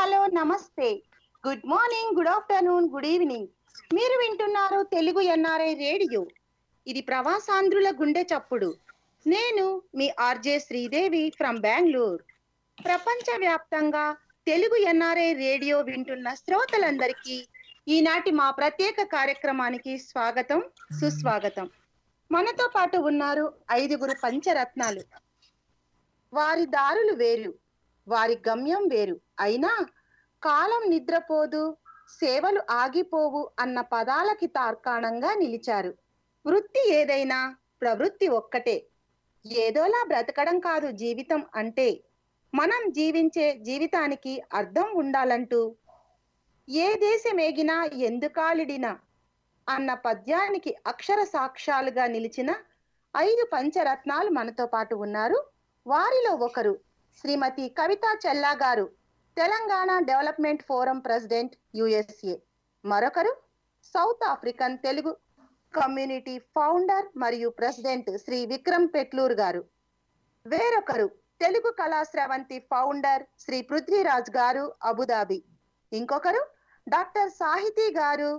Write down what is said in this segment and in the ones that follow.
Hello నమస్తే good morning good afternoon good evening మీరు వింటున్నారు తెలుగు ఎన్ఆర్ఐ రేడియో ఇది ప్రవాసాంధ్రుల గుండె చప్పుడు నేను మీ ఆర్జే శ్రీదేవి ఫ్రమ్ బెంగళూరు ప్రపంచ వ్యాప్తంగా తెలుగు ఎన్ఆర్ఐ రేడియో వింటున్న శ్రోతలందరికీ ఈనాటి మా ప్రత్యేక కార్యక్రమానికి స్వాగతం సుస్వాగతం మనతో పాటు ఉన్నారు ఐదుగురు పంచరత్నాలు వారి దారులు వేరు వారి గమ్యం వేరు అయినా కాలం నిద్రపోదు సేవలు ఆగిపోవు అన్న పదాలకి తార్కాణంగా నిలిచారు వృత్తి ఏదైనా ప్రవృత్తి ఒక్కటే ఏదోలా బ్రతకడం కాదు జీవితం అంటే మనం జీవించే జీవితానికి అర్థం ఉండాలంటూ ఏ దేశమేగినా ఎందుకాలిడినా అన్న పద్యానికి అక్షర సాక్ష్యాలుగా నిలిచిన ఐదు పంచరత్నాలు మనతో పాటు ఉన్నారు వారిలో ఒకరు శ్రీమతి Kavitha Chella garu Telangana development forum president USA మరొకరు south African Telugu community founder మరియు ప్రెసిడెంట్ శ్రీ విక్రమ్ పెట్లూర్ గారు వేరొకరు తెలుగు కళాశ్రవంతి ఫౌండర్ శ్రీ పృథ్వీరాజ్ గారు అబుదాబి ఇంకొకరు doctor Sahithi garu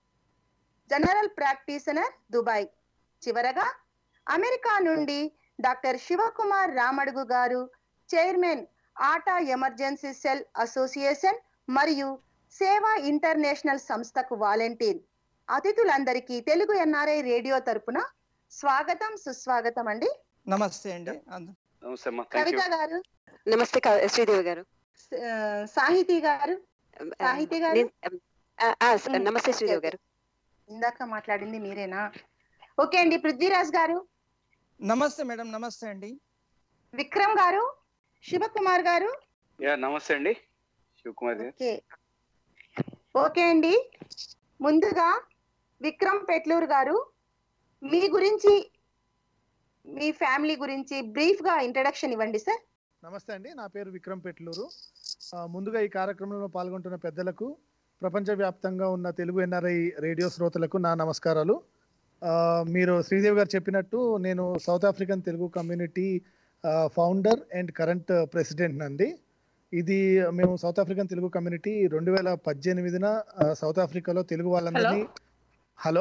general practitioner Dubai చివరగా అమెరికా నుండి doctor Sivakumar Ramadugu garu chairman ATA emergency cell association మరియు సేవా ఇంటర్నేషనల్ సంస్థకు వాలంటీర్ అతిథులందరికీ తెలుగు ఎన్ఆర్ఐ రేడియో తరపున స్వాగతం సుస్వాగతం అండి నమస్తే అండి అంద- నమస్తే అమ్మా థ్యాంక్ కవిత యూ గారు నమస్తే కా- శ్రీదేవి గారు ఆ, సాహితీ గారు సాహితీ గారు? నేను- ఆ, ఆ, స- మ్, నమస్తే శ్రీదేవి గారు ఇందాక మాట్లాడింది మీరేనా ఓకే అండి పృథ్వీరాజ్ గారు నమస్తే మేడం నమస్తే అండి విక్రమ్ గారు శివకుమార్ గారు యా నమస్తే అండి శివకుమార్ గారు ఓకే ఓకే అండి ముందుగా విక్రమ్ పెట్లూరు గారు మీ గురించి మీ ఫ్యామిలీ గురించి బ్రీఫ్ గా ఇంట్రడక్షన్ ఇవ్వండి సార్ నమస్తే అండి నా పేరు విక్రమ్ పెట్లూరు ఆ, ముందుగా ఈ కార్యక్రమంలో పాల్గొంటున్న పెద్దలకు ప్రపంచవ్యాప్తంగా ఉన్న తెలుగు ఎన్ఆర్ఐ రేడియో శ్రోతలకు నా నమస్కారాలు ఆ, మీరు శ్రీదేవి గారు చెప్పినట్టు నేను south African Telugu community founder and current president నండి ఇది మేము సౌత్ ఆఫ్రికన్ తెలుగు కమ్యూనిటీ రెండు వేల పద్దెనిమిదిన ఆ, సౌత్ ఆఫ్రికాలో తెలుగు వాళ్ళందరినీ హలో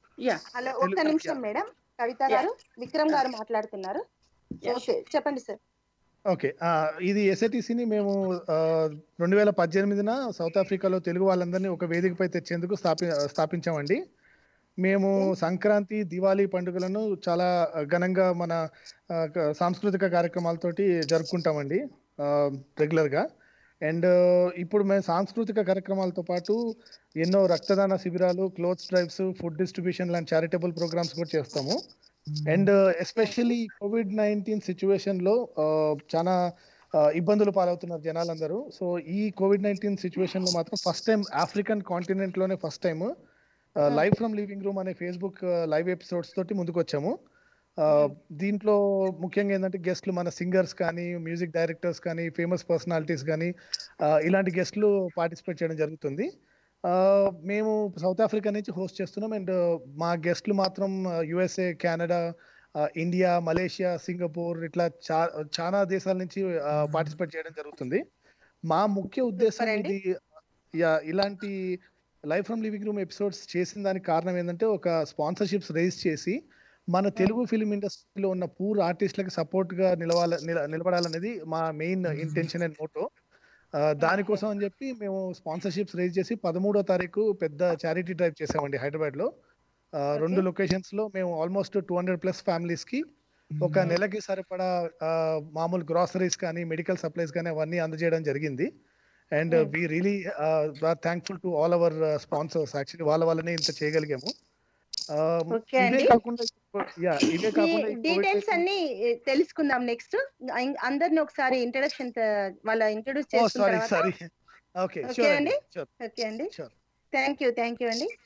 హలో ఒక్క తెలుగు- నిమిషం మేడం కవిత గారు విక్రమ్ గారు మాట్లాడుతున్నారు ఓకే చెప్పండి సార్ ఓకే ఆ, ఇది ఎస్ఐటిసిని మేము ఆ, రెండు వేల పద్దెనిమిదిన సౌత్ ఆఫ్రికాలో తెలుగు వాళ్ళందరినీ ఒక వేదికపై తెచ్చేందుకు స్థాపి స్థాపించామండి మేము సంక్రాంతి దివాళీ పండుగలను చాలా ఘనంగా మన ఆ, క- సాంస్కృతిక కార్యక్రమాలతోటి జరుపుకుంటామండి ఆ, రెగ్యులర్గా అండ్ ఇప్పుడు మేము సాంస్కృతిక కార్యక్రమాలతో పాటు ఎన్నో రక్తదాన శిబిరాలు క్లోత్స్ డ్రైవ్స్ ఫుడ్ డిస్ట్రిబ్యూషన్ లాంటి చారిటబుల్ ప్రోగ్రామ్స్ కూడా చేస్తాము and especially Covid nineteen situation లో ఆ, చాలా ఆ, ఇబ్బందులు పాలవుతున్నారు జనాలందరూ సో ఈ కోవిడ్ నైన్టీన్ సిచ్యువేషన్ లో మాత్రం ఫస్ట్ టైం ఆఫ్రికన్ కాంటినెంట్ లోనే first time live from living room అనే ఫేస్బుక్ లైవ్ ఎపిసోడ్స్ తోటి ముందుకు వచ్చాము ఆ, దీంట్లో ముఖ్యంగా ఏంటంటే గెస్ట్లు మన సింగర్స్ కానీ మ్యూజిక్ డైరెక్టర్స్ కానీ ఫేమస్ పర్సనాలిటీస్ కానీ ఆ, ఇలాంటి గెస్ట్లు పార్టిసిపేట్ చేయడం జరుగుతుంది ఆ, మేము సౌత్ ఆఫ్రికా నుంచి హోస్ట్ చేస్తున్నాం అండ్ మా గెస్ట్లు మాత్రం యుఎస్ఏ కెనడా ఆ, ఇండియా మలేషియా సింగపూర్ ఇట్లా చా చాలా దేశాల నుంచి పార్టిసిపేట్ చేయడం జరుగుతుంది మా ముఖ్య ఉద్దేశం Super అండి. ఇది యా ఇలాంటి life from living room episodes చేసిన దానికి కారణం ఏంటంటే ఒక స్పాన్సర్షిప్స్ రైజ్ చేసి మన తెలుగు ఫిలిం ఇండస్ట్రీలో ఉన్న పూర్ ఆర్టిస్టులకి సపోర్ట్ గా నిలవాల నిల- నిలబడాలనేది మా మెయిన్ ఇంటెన్షన్ అండ్ మోటో ఆ, దానికోసం అని చెప్పి మేము స్పాన్సర్షిప్స్ రైజ్ చేసి పదమూడో తారీఖు పెద్ద చారిటీ డ్రైవ్ చేసామండి హైదరాబాద్ లో ఆ, రెండు లొకేషన్స్ లో మేము almost two hundred plus families కి ఒక నెలకి సరిపడా ఆ, మామూలు గ్రాసరీస్ కానీ మెడికల్ సప్లైస్ కానీ అవన్నీ అందజేయడం జరిగింది and we really thankful to all our sponsors actually వాళ్ళ వల్లనే ఇంత చేయగలిగాము ఆ, Okay ఇవే అండి. కాకుండా యా ఇవే కాకుండా ఈ COVID డీటెయిల్స్ అన్ని ఏ, తెలుసుకుందాం నెక్స్ట్ అందరిని ఒకసారి ఇంట్రడక్షన్ వాళ్ళ ఇంట్రొడ్యూస్ ఓ చేసుకున్న సారీ తర్వాత సారీ ఓకే Okay షూర్ అండి. షూర్ ఓకే అండి Sure. Thank you thank you అండి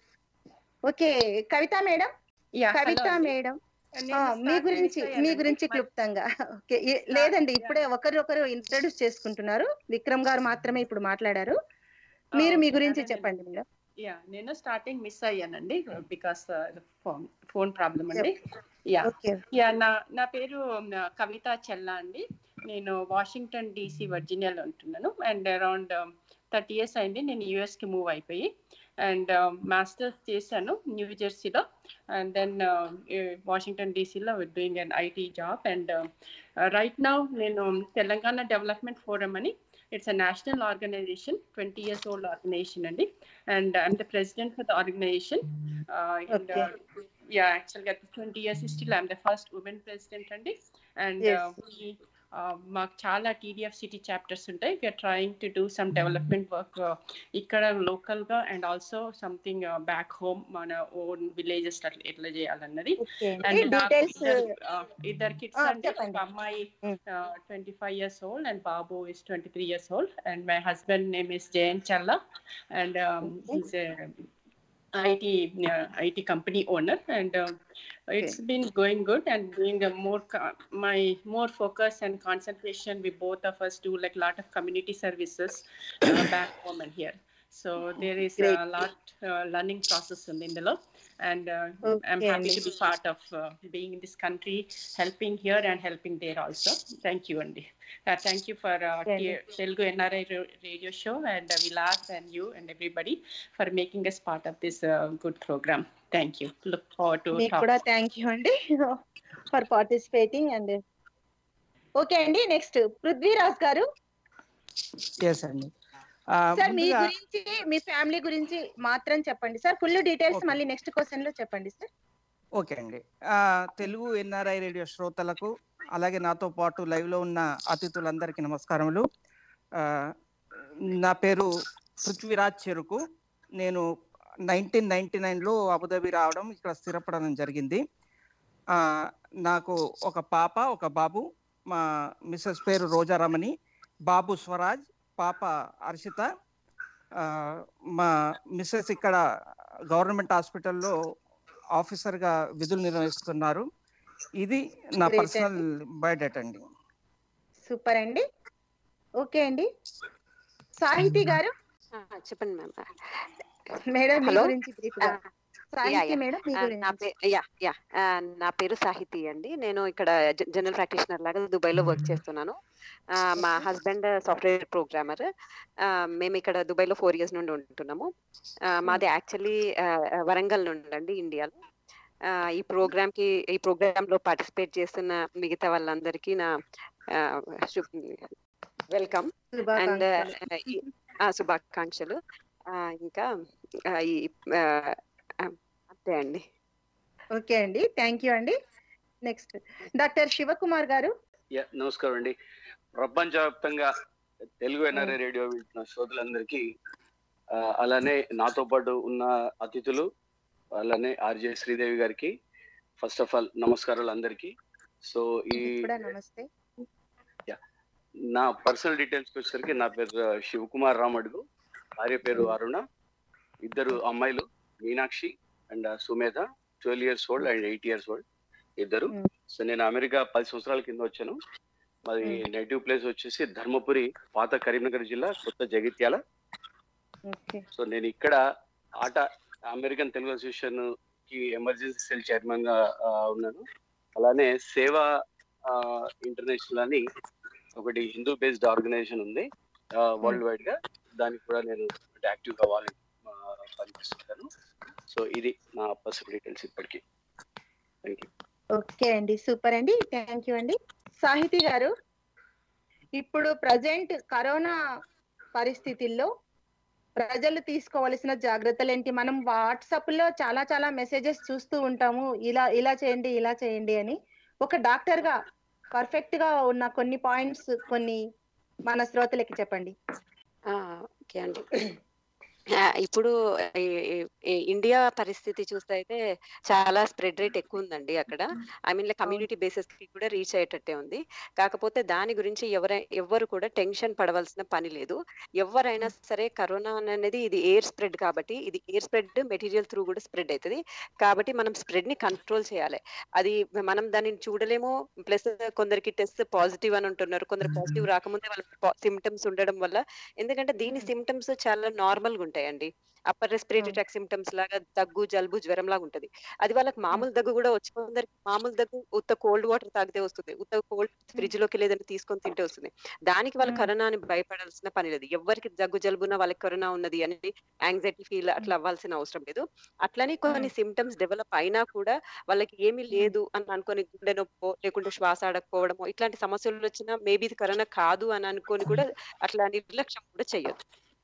okay Kavitha madam Kavitha madam ఆ, మీ గురించి మీ గురించి క్లుప్తంగా ఓకే ఏ- లేదండి ఇప్పుడే ఒకరు ఇంట్రడ్యూస్ చేసుకుంటున్నారు విక్రమ్ గారు మాత్రమే ఇప్పుడు మాట్లాడారు మీరు మీ గురించి చెప్పండి మేడం యా నేను స్టార్టింగ్ మిస్ అయ్యానండి బికాస్ ఫోన్ ఫోన్ ప్రాబ్లం అండి యా ఓకే యా నా నా పేరు న, కవిత చెల్లా అండి నేను వాషింగ్టన్ డీసీ వర్జీనియాలో ఉంటున్నాను అండ్ అరౌండ్ థర్టీ ఇయర్స్ అయింది నేను US కి మూవ్ అయిపోయి అండ్ మాస్టర్స్ చేశాను న్యూ జెర్సీలో అండ్ దెన్ వాషింగ్టన్ డీసీలో doing on IT job and right now నేను తెలంగాణ డెవలప్మెంట్ ఫోరం అని it's a national organization twenty years old organization అండి and I'm the president for the organization and Okay. Yeah యాక్చువల్గా twenty years still I'm the first women president అండి and Yes. మాకు చాలా TDF city chapters ఉంటాయి we're trying to do some development work ఇక్కడ లోకల్గా and also something back home మన own villages అట్లా ఎట్లా చేయాలన్నది ఓకే అండ్ అండి నాకు డీటెయిల్స్ ఇద్దరు, ఆ, ఇద్దరు కిడ్స్ ఆ, అండి చెప్పండి. ఒక అమ్మాయి Mm. Twenty five years old and బాబు is twenty three years old and my husband name is Jayant Challa and is IT IT company owner and it's been going good and doing a more co- my more focus and concentration we both of us do like lot of community services uh, back home and here so there is Great. a lot uh, learning process in Indalo and uh, I'm Okay, happy to Andy. be part of uh, being in this country helping here and helping there also thank you Andy uh, thank you for uh, Okay, Andy. T- Telugu NRI ra- radio show and uh, Vilas and you and everybody for making us part of this uh, good program thank you look forward to మీకు talk కూడా thank you అండి for participating and okay అండి next Prithviraj గారు yes అండి ఆ, sir మీ ముందుగా గురించి మీ ఫ్యామిలీ గురించి మాత్రం చెప్పండి సార్ ఫుల్ డీటెయిల్స్ Okay. మళ్ళీ నెక్స్ట్ క్వశ్చన్ లో చెప్పండి సార్ ఓకే అండి ఆ, తెలుగు ఎన్ఆర్ఐ రేడియో శ్రోతలకు అలాగే నాతో పాటు లైవ్ లో ఉన్న అతిథులందరికీ నమస్కారములు ఆ, నా పేరు పృథ్వీరాజ్ చెరుకు నేను నైన్టీన్ నైన్టీ నైన్లో అబుదాబి రావడం ఇక్కడ స్థిరపడడం జరిగింది ఆ, నాకు ఒక పాప ఒక బాబు మా మిస్సెస్ పేరు రోజారమణి బాబు స్వరాజ్ పాప హర్షిత ఆ, మా మిస్సెస్ ఇక్కడ గవర్నమెంట్ హాస్పిటల్లో ఆఫీసర్గా విధులు నిర్వహిస్తున్నారు ఇది నా Great పర్సనల్ బయోడేటా అండి సూపర్ అండి ఓకే అండి సాహితి గారు ఆ, చెప్పండి మ్యామ్ మేడం మీ Hello? గురించి బ్రీఫ్ గా సాహితి yeah. మేడం మీ ఆ, నా గురించి పేరు యా యా ఆ, నా పేరు సాహితి అండి నేను ఇక్కడ జనరల్ ప్రాక్టీషనర్ లాగా దుబాయ్ లో వర్క్ చేస్తున్నాను ఆ, మా హస్బెండ్ సాఫ్ట్వేర్ ప్రోగ్రామర్ మేము ఇక్కడ దుబాయ్ లో ఫోర్ ఇయర్స్ నుండి ఉంటున్నాము ఆ, మాది యాక్చువల్లీ వరంగల్ నుండి అండి ఇండియాలో ఆ, ఈ ప్రోగ్రామ్ కి ఈ ప్రోగ్రామ్ లో పార్టిసిపేట్ చేస్తున్న మిగతా వాళ్ళందరికీ నా వెల్కమ్ అండ్ శుభాకాంక్షలు శుభాకాంక్షలు ఆ, ఇంకా ఆ, ఈ ఆ, ఆ, అంతే అండి ఓకే అండి థ్యాంక్ యూ అండి నెక్స్ట్ డాక్టర్ శివకుమార్ గారు యా నమస్కారం అండి ప్రపంచవ్యాప్తంగా తెలుగు ఎన్ఆర్ఐ రేడియో వింటున్న శ్రోతలందరికీ ఆ, అలానే నాతో పాటు ఉన్న అతిథులు అలానే ఆర్జే శ్రీదేవి గారికి ఫస్ట్ ఆఫ్ ఆల్ నమస్కారాలు అందరికీ సో ఈ మీకు కూడా నమస్తే నా పర్సనల్ డీటెయిల్స్ వచ్చేసరికి నా పేరు శివకుమార్ రామడుగు భార్య పేరు అరుణ ఇద్దరు అమ్మాయిలు Meenakshi and Sumedha twelve years old and eight years old ఇద్దరు Mm. సో నేను అమెరికా పది సంవత్సరాల కింద వచ్చాను మాది Mm. నేటివ్ ప్లేస్ వచ్చేసి ధర్మపురి పాత కరీంనగర్ జిల్లా కొత్త జగిత్యాల ఓకే సో నేను ఇక్కడ ఆట అమెరికన్ తెలుగు అసోసియేషన్ కి ఎమర్జెన్సీ సెల్ చైర్మన్ గా ఆ, ఉన్నాను అలానే సేవా ఇంటర్నేషనల్ అని ఒకటి హిందూ బేస్డ్ ఆర్గనైజేషన్ ఉంది వరల్డ్ వైడ్ గా దానికి కూడా నేను యాక్టివ్ గా వాళ్ళు పనిచేస్తుంటాను సో ఇది నా పర్సనల్ డీటెయిల్స్ ఇప్పటికి థ్యాంక్ యూ ఓకే అండి సూపర్ అండి థ్యాంక్ యూ అండి సాహితి గారు ఇప్పుడు ప్రజెంట్ కరోనా పరిస్థితుల్లో ప్రజలు తీసుకోవాల్సిన జాగ్రత్తలు ఏంటి మనం వాట్సాప్ లో చాలా చాలా మెసేజెస్ చూస్తూ ఉంటాము ఇలా ఇలా చేయండి ఇలా చేయండి అని ఒక డాక్టర్ గా పర్ఫెక్ట్ గా ఉన్న కొన్ని పాయింట్స్ కొన్ని మన శ్రోతలకి చెప్పండి ఆ, ఓకే అండి ఆ, ఇప్పుడు ఈ- ఈ- ఈ ఇండియా పరిస్థితి చూస్తే అయితే చాలా స్ప్రెడ్ రేట్ ఎక్కువ ఉందండి అక్కడ ఐ మీన్ కమ్యూనిటీ బేసిస్ కి కూడా రీచ్ అయ్యేటట్టే ఉంది కాకపోతే దాని గురించి ఎవరై ఎవరు కూడా టెన్షన్ పడవలసిన పని లేదు ఎవరైనా సరే కరోనా అనేది ఇది ఎయిర్ స్ప్రెడ్ కాబట్టి ఇది ఎయిర్ స్ప్రెడ్ మెటీరియల్ త్రూ కూడా స్ప్రెడ్ అవుతుంది కాబట్టి మనం స్ప్రెడ్ ని కంట్రోల్ చేయాలి అది మనం దానిని చూడలేము ప్లస్ కొందరికి టెస్ట్ పాజిటివ్ అని ఉంటున్నారు కొందరు పాజిటివ్ రాకముందే వాళ్ళ సిమ్టమ్స్ ఉండడం వల్ల ఎందుకంటే దీని సిమ్టమ్స్ చాలా నార్మల్ గా ఉంటాయి ఉంటాయండి అప్పర్ రెస్పిరేటరీ ట్రాక్ సిమ్టమ్స్ లాగా దగ్గు జలుబు జ్వరం లాగా ఉంటది అది వాళ్ళకి మామూలు దగ్గు కూడా వచ్చి కొందరికి మామూలు దగ్గు ఉత్త కోల్డ్ వాటర్ తాగితే వస్తుంది ఉత్త కోల్డ్ ఫ్రిడ్జ్ లోకి లేదంటే తీసుకొని తింటే వస్తుంది దానికి వాళ్ళ కరోనా అని భయపడాల్సిన పని లేదు ఎవరికి దగ్గు జలుబున వాళ్ళకి కరోనా ఉన్నది అని యాంగ్జైటీ ఫీల్ అట్లా అవ్వాల్సిన అవసరం లేదు అట్లనే కొన్ని సిమ్టమ్స్ డెవలప్ అయినా కూడా వాళ్ళకి ఏమీ లేదు అని అనుకొని గుండె నొప్పో లేకుంటే శ్వాస ఆడకపోవడమో ఇట్లాంటి సమస్యలు వచ్చినా మేబీ ఇది కరోనా కాదు అని అనుకొని కూడా అట్లా నిర్లక్ష్యం కూడా చేయొద్దు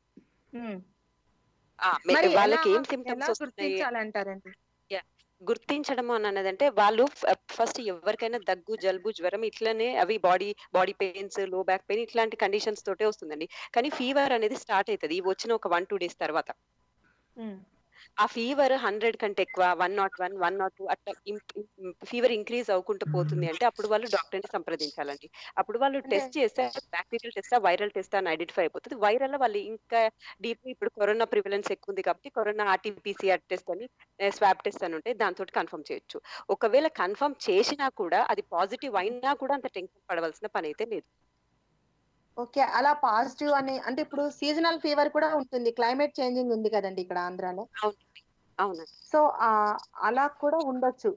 ఆ, మే- మరి ఎలా వాళ్ళకి ఏం ఎలా సిమ్టమ్స్ వస్తున్నాయి గుర్తించాలంటారండి గుర్తించడం అన్నది అంటే వాళ్ళు ఫస్ట్ ఎవరికైనా దగ్గు జలుబు జ్వరం ఇట్లనే అవి బాడీ బాడీ పెయిన్స్ లో బ్యాక్ పెయిన్ ఇట్లాంటి కండిషన్స్ తోటే వస్తుందండి కానీ ఫీవర్ అనేది స్టార్ట్ అవుతుంది ఇవి వచ్చిన ఒక వన్ టూ డేస్ తర్వాత ఆ ఫీవర్ హండ్రెడ్ కంటే ఎక్కువ one nought one one nought two అట్లా ఫీవర్ ఇంక్రీజ్ అవ్వకుంటూ పోతుంది అంటే అప్పుడు వాళ్ళు డాక్టర్ ని సంప్రదించాలండి అప్పుడు వాళ్ళు టెస్ట్ చేస్తే బ్యాక్టీరియల్ టెస్టా వైరల్ టెస్టా అని ఐడెంటిఫై అయిపోతుంది వైరల్ వాళ్ళు ఇంకా డీప్ ఇప్పుడు కరోనా ప్రివిలెన్స్ ఎక్కువ ఉంది కాబట్టి కరోనా ఆర్టీపీసీఆర్ టెస్ట్ అని స్వాబ్ టెస్ట్ అని ఉంటే దాంతో కన్ఫర్మ్ చేయొచ్చు ఒకవేళ కన్ఫర్మ్ చేసినా కూడా అది పాజిటివ్ అయినా కూడా అంత టెన్షన్ పడవలసిన పని అయితే లేదు ఓకే అలా పాజిటివ్ అని అంటే ఇప్పుడు సీజనల్ ఫీవర్ కూడా ఉంటుంది క్లైమేట్ చేంజింగ్ ఉంది కదండి ఇక్కడ ఆంధ్రాలో అవునండి అవునండి సో ఆ అలా కూడా ఉండొచ్చు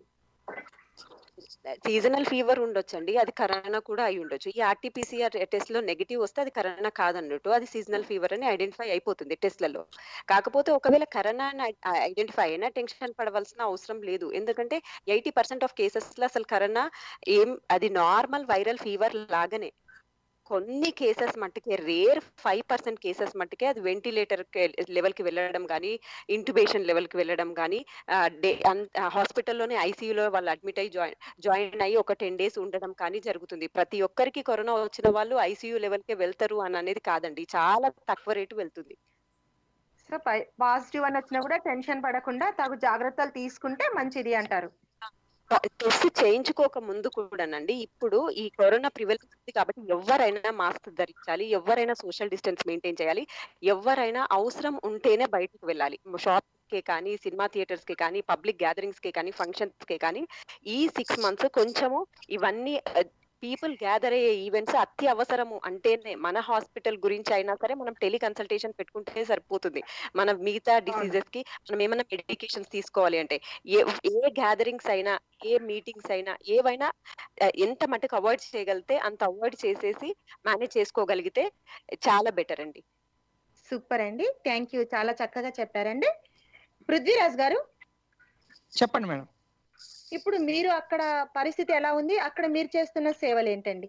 సీజనల్ ఫీవర్ ఉండొచ్చండి అది కరోనా కూడా అయి ఉండొచ్చు ఈ ఆర్టీపీసీఆర్ టెస్ట్ లో నెగిటివ్ వస్తే అది కరోనా కాదన్నట్టు అది సీజనల్ ఫీవర్ అని ఐడెంటిఫై అయిపోతుంది టెస్ట్లలో కాకపోతే ఒకవేళ కరోనా ఐడెంటిఫై అయినా టెన్షన్ పడవలసిన అవసరం లేదు ఎందుకంటే ఎయిటీ పర్సెంట్ ఆఫ్ కేసెస్ లో అసలు కరోనా ఏం అది నార్మల్ వైరల్ ఫీవర్ లాగానే కొన్ని కేసెస్ మట్టుకే రేర్ ఫైవ్ పర్సెంట్ కేసెస్ మట్టుకే అది వెంటిలేటర్ లెవెల్ కి వెళ్ళడం కానీ ఇంటుబేషన్ లెవెల్ కి వెళ్ళడం కానీ డే హాస్పిటల్లోనే ఐసీయూలో వాళ్ళు అడ్మిట్ అయ్యి జాయిన్ జాయిన్ అయ్యి ఒక టెన్ డేస్ ఉండడం కానీ జరుగుతుంది ప్రతి ఒక్కరికి కరోనా వచ్చిన వాళ్ళు ఐసీయూ లెవెల్ కి వెళ్తారు అని అనేది కాదండి చాలా తక్కువ రేటు వెళ్తుంది సో పాజిటివ్ అని వచ్చినా కూడా టెన్షన్ పడకుండా తగు జాగ్రత్తలు తీసుకుంటే మంచిది అంటారు టెస్ట్ చేయించుకోక ముందు కూడానండి ఇప్పుడు ఈ కరోనా ప్రివెలెన్స్ ఉంది కాబట్టి ఎవరైనా మాస్క్ ధరించాలి ఎవరైనా సోషల్ డిస్టెన్స్ మెయింటైన్ చేయాలి ఎవరైనా అవసరం ఉంటేనే బయటకు వెళ్ళాలి షాప్ కి కానీ సినిమా థియేటర్స్ కి కానీ పబ్లిక్ గ్యాదరింగ్స్ కి కానీ ఫంక్షన్స్ కి కానీ ఈ సిక్స్ మంత్స్ కొంచెము ఇవన్నీ పీపుల్ గ్యాదర్ అయ్యే ఈవెంట్స్ అత్యవసరము అంటేనే మన హాస్పిటల్ గురించి అయినా సరే మనం టెలి కన్సల్టేషన్ పెట్టుకుంటే సరిపోతుంది మన మిగతా డిసీజెస్ కి మనం ఏమైనా మెడికేషన్స్ తీసుకోవాలి అంటే ఏ ఏ గ్యాదరింగ్స్ అయినా ఏ మీటింగ్స్ అయినా ఏవైనా ఎంత మటుకు అవాయిడ్ చేయగలిగితే అంత అవాయిడ్ చేసేసి మేనేజ్ చేసుకోగలిగితే చాలా బెటర్ అండి సూపర్ అండి థ్యాంక్ యూ చాలా చక్కగా చెప్పారండి పృథ్వీరాజ్ గారు చెప్పండి మేడం ఇప్పుడు మీరు అక్కడ పరిస్థితి ఎలా ఉంది అక్కడ మీరు చేస్తున్న సేవలు ఏంటండి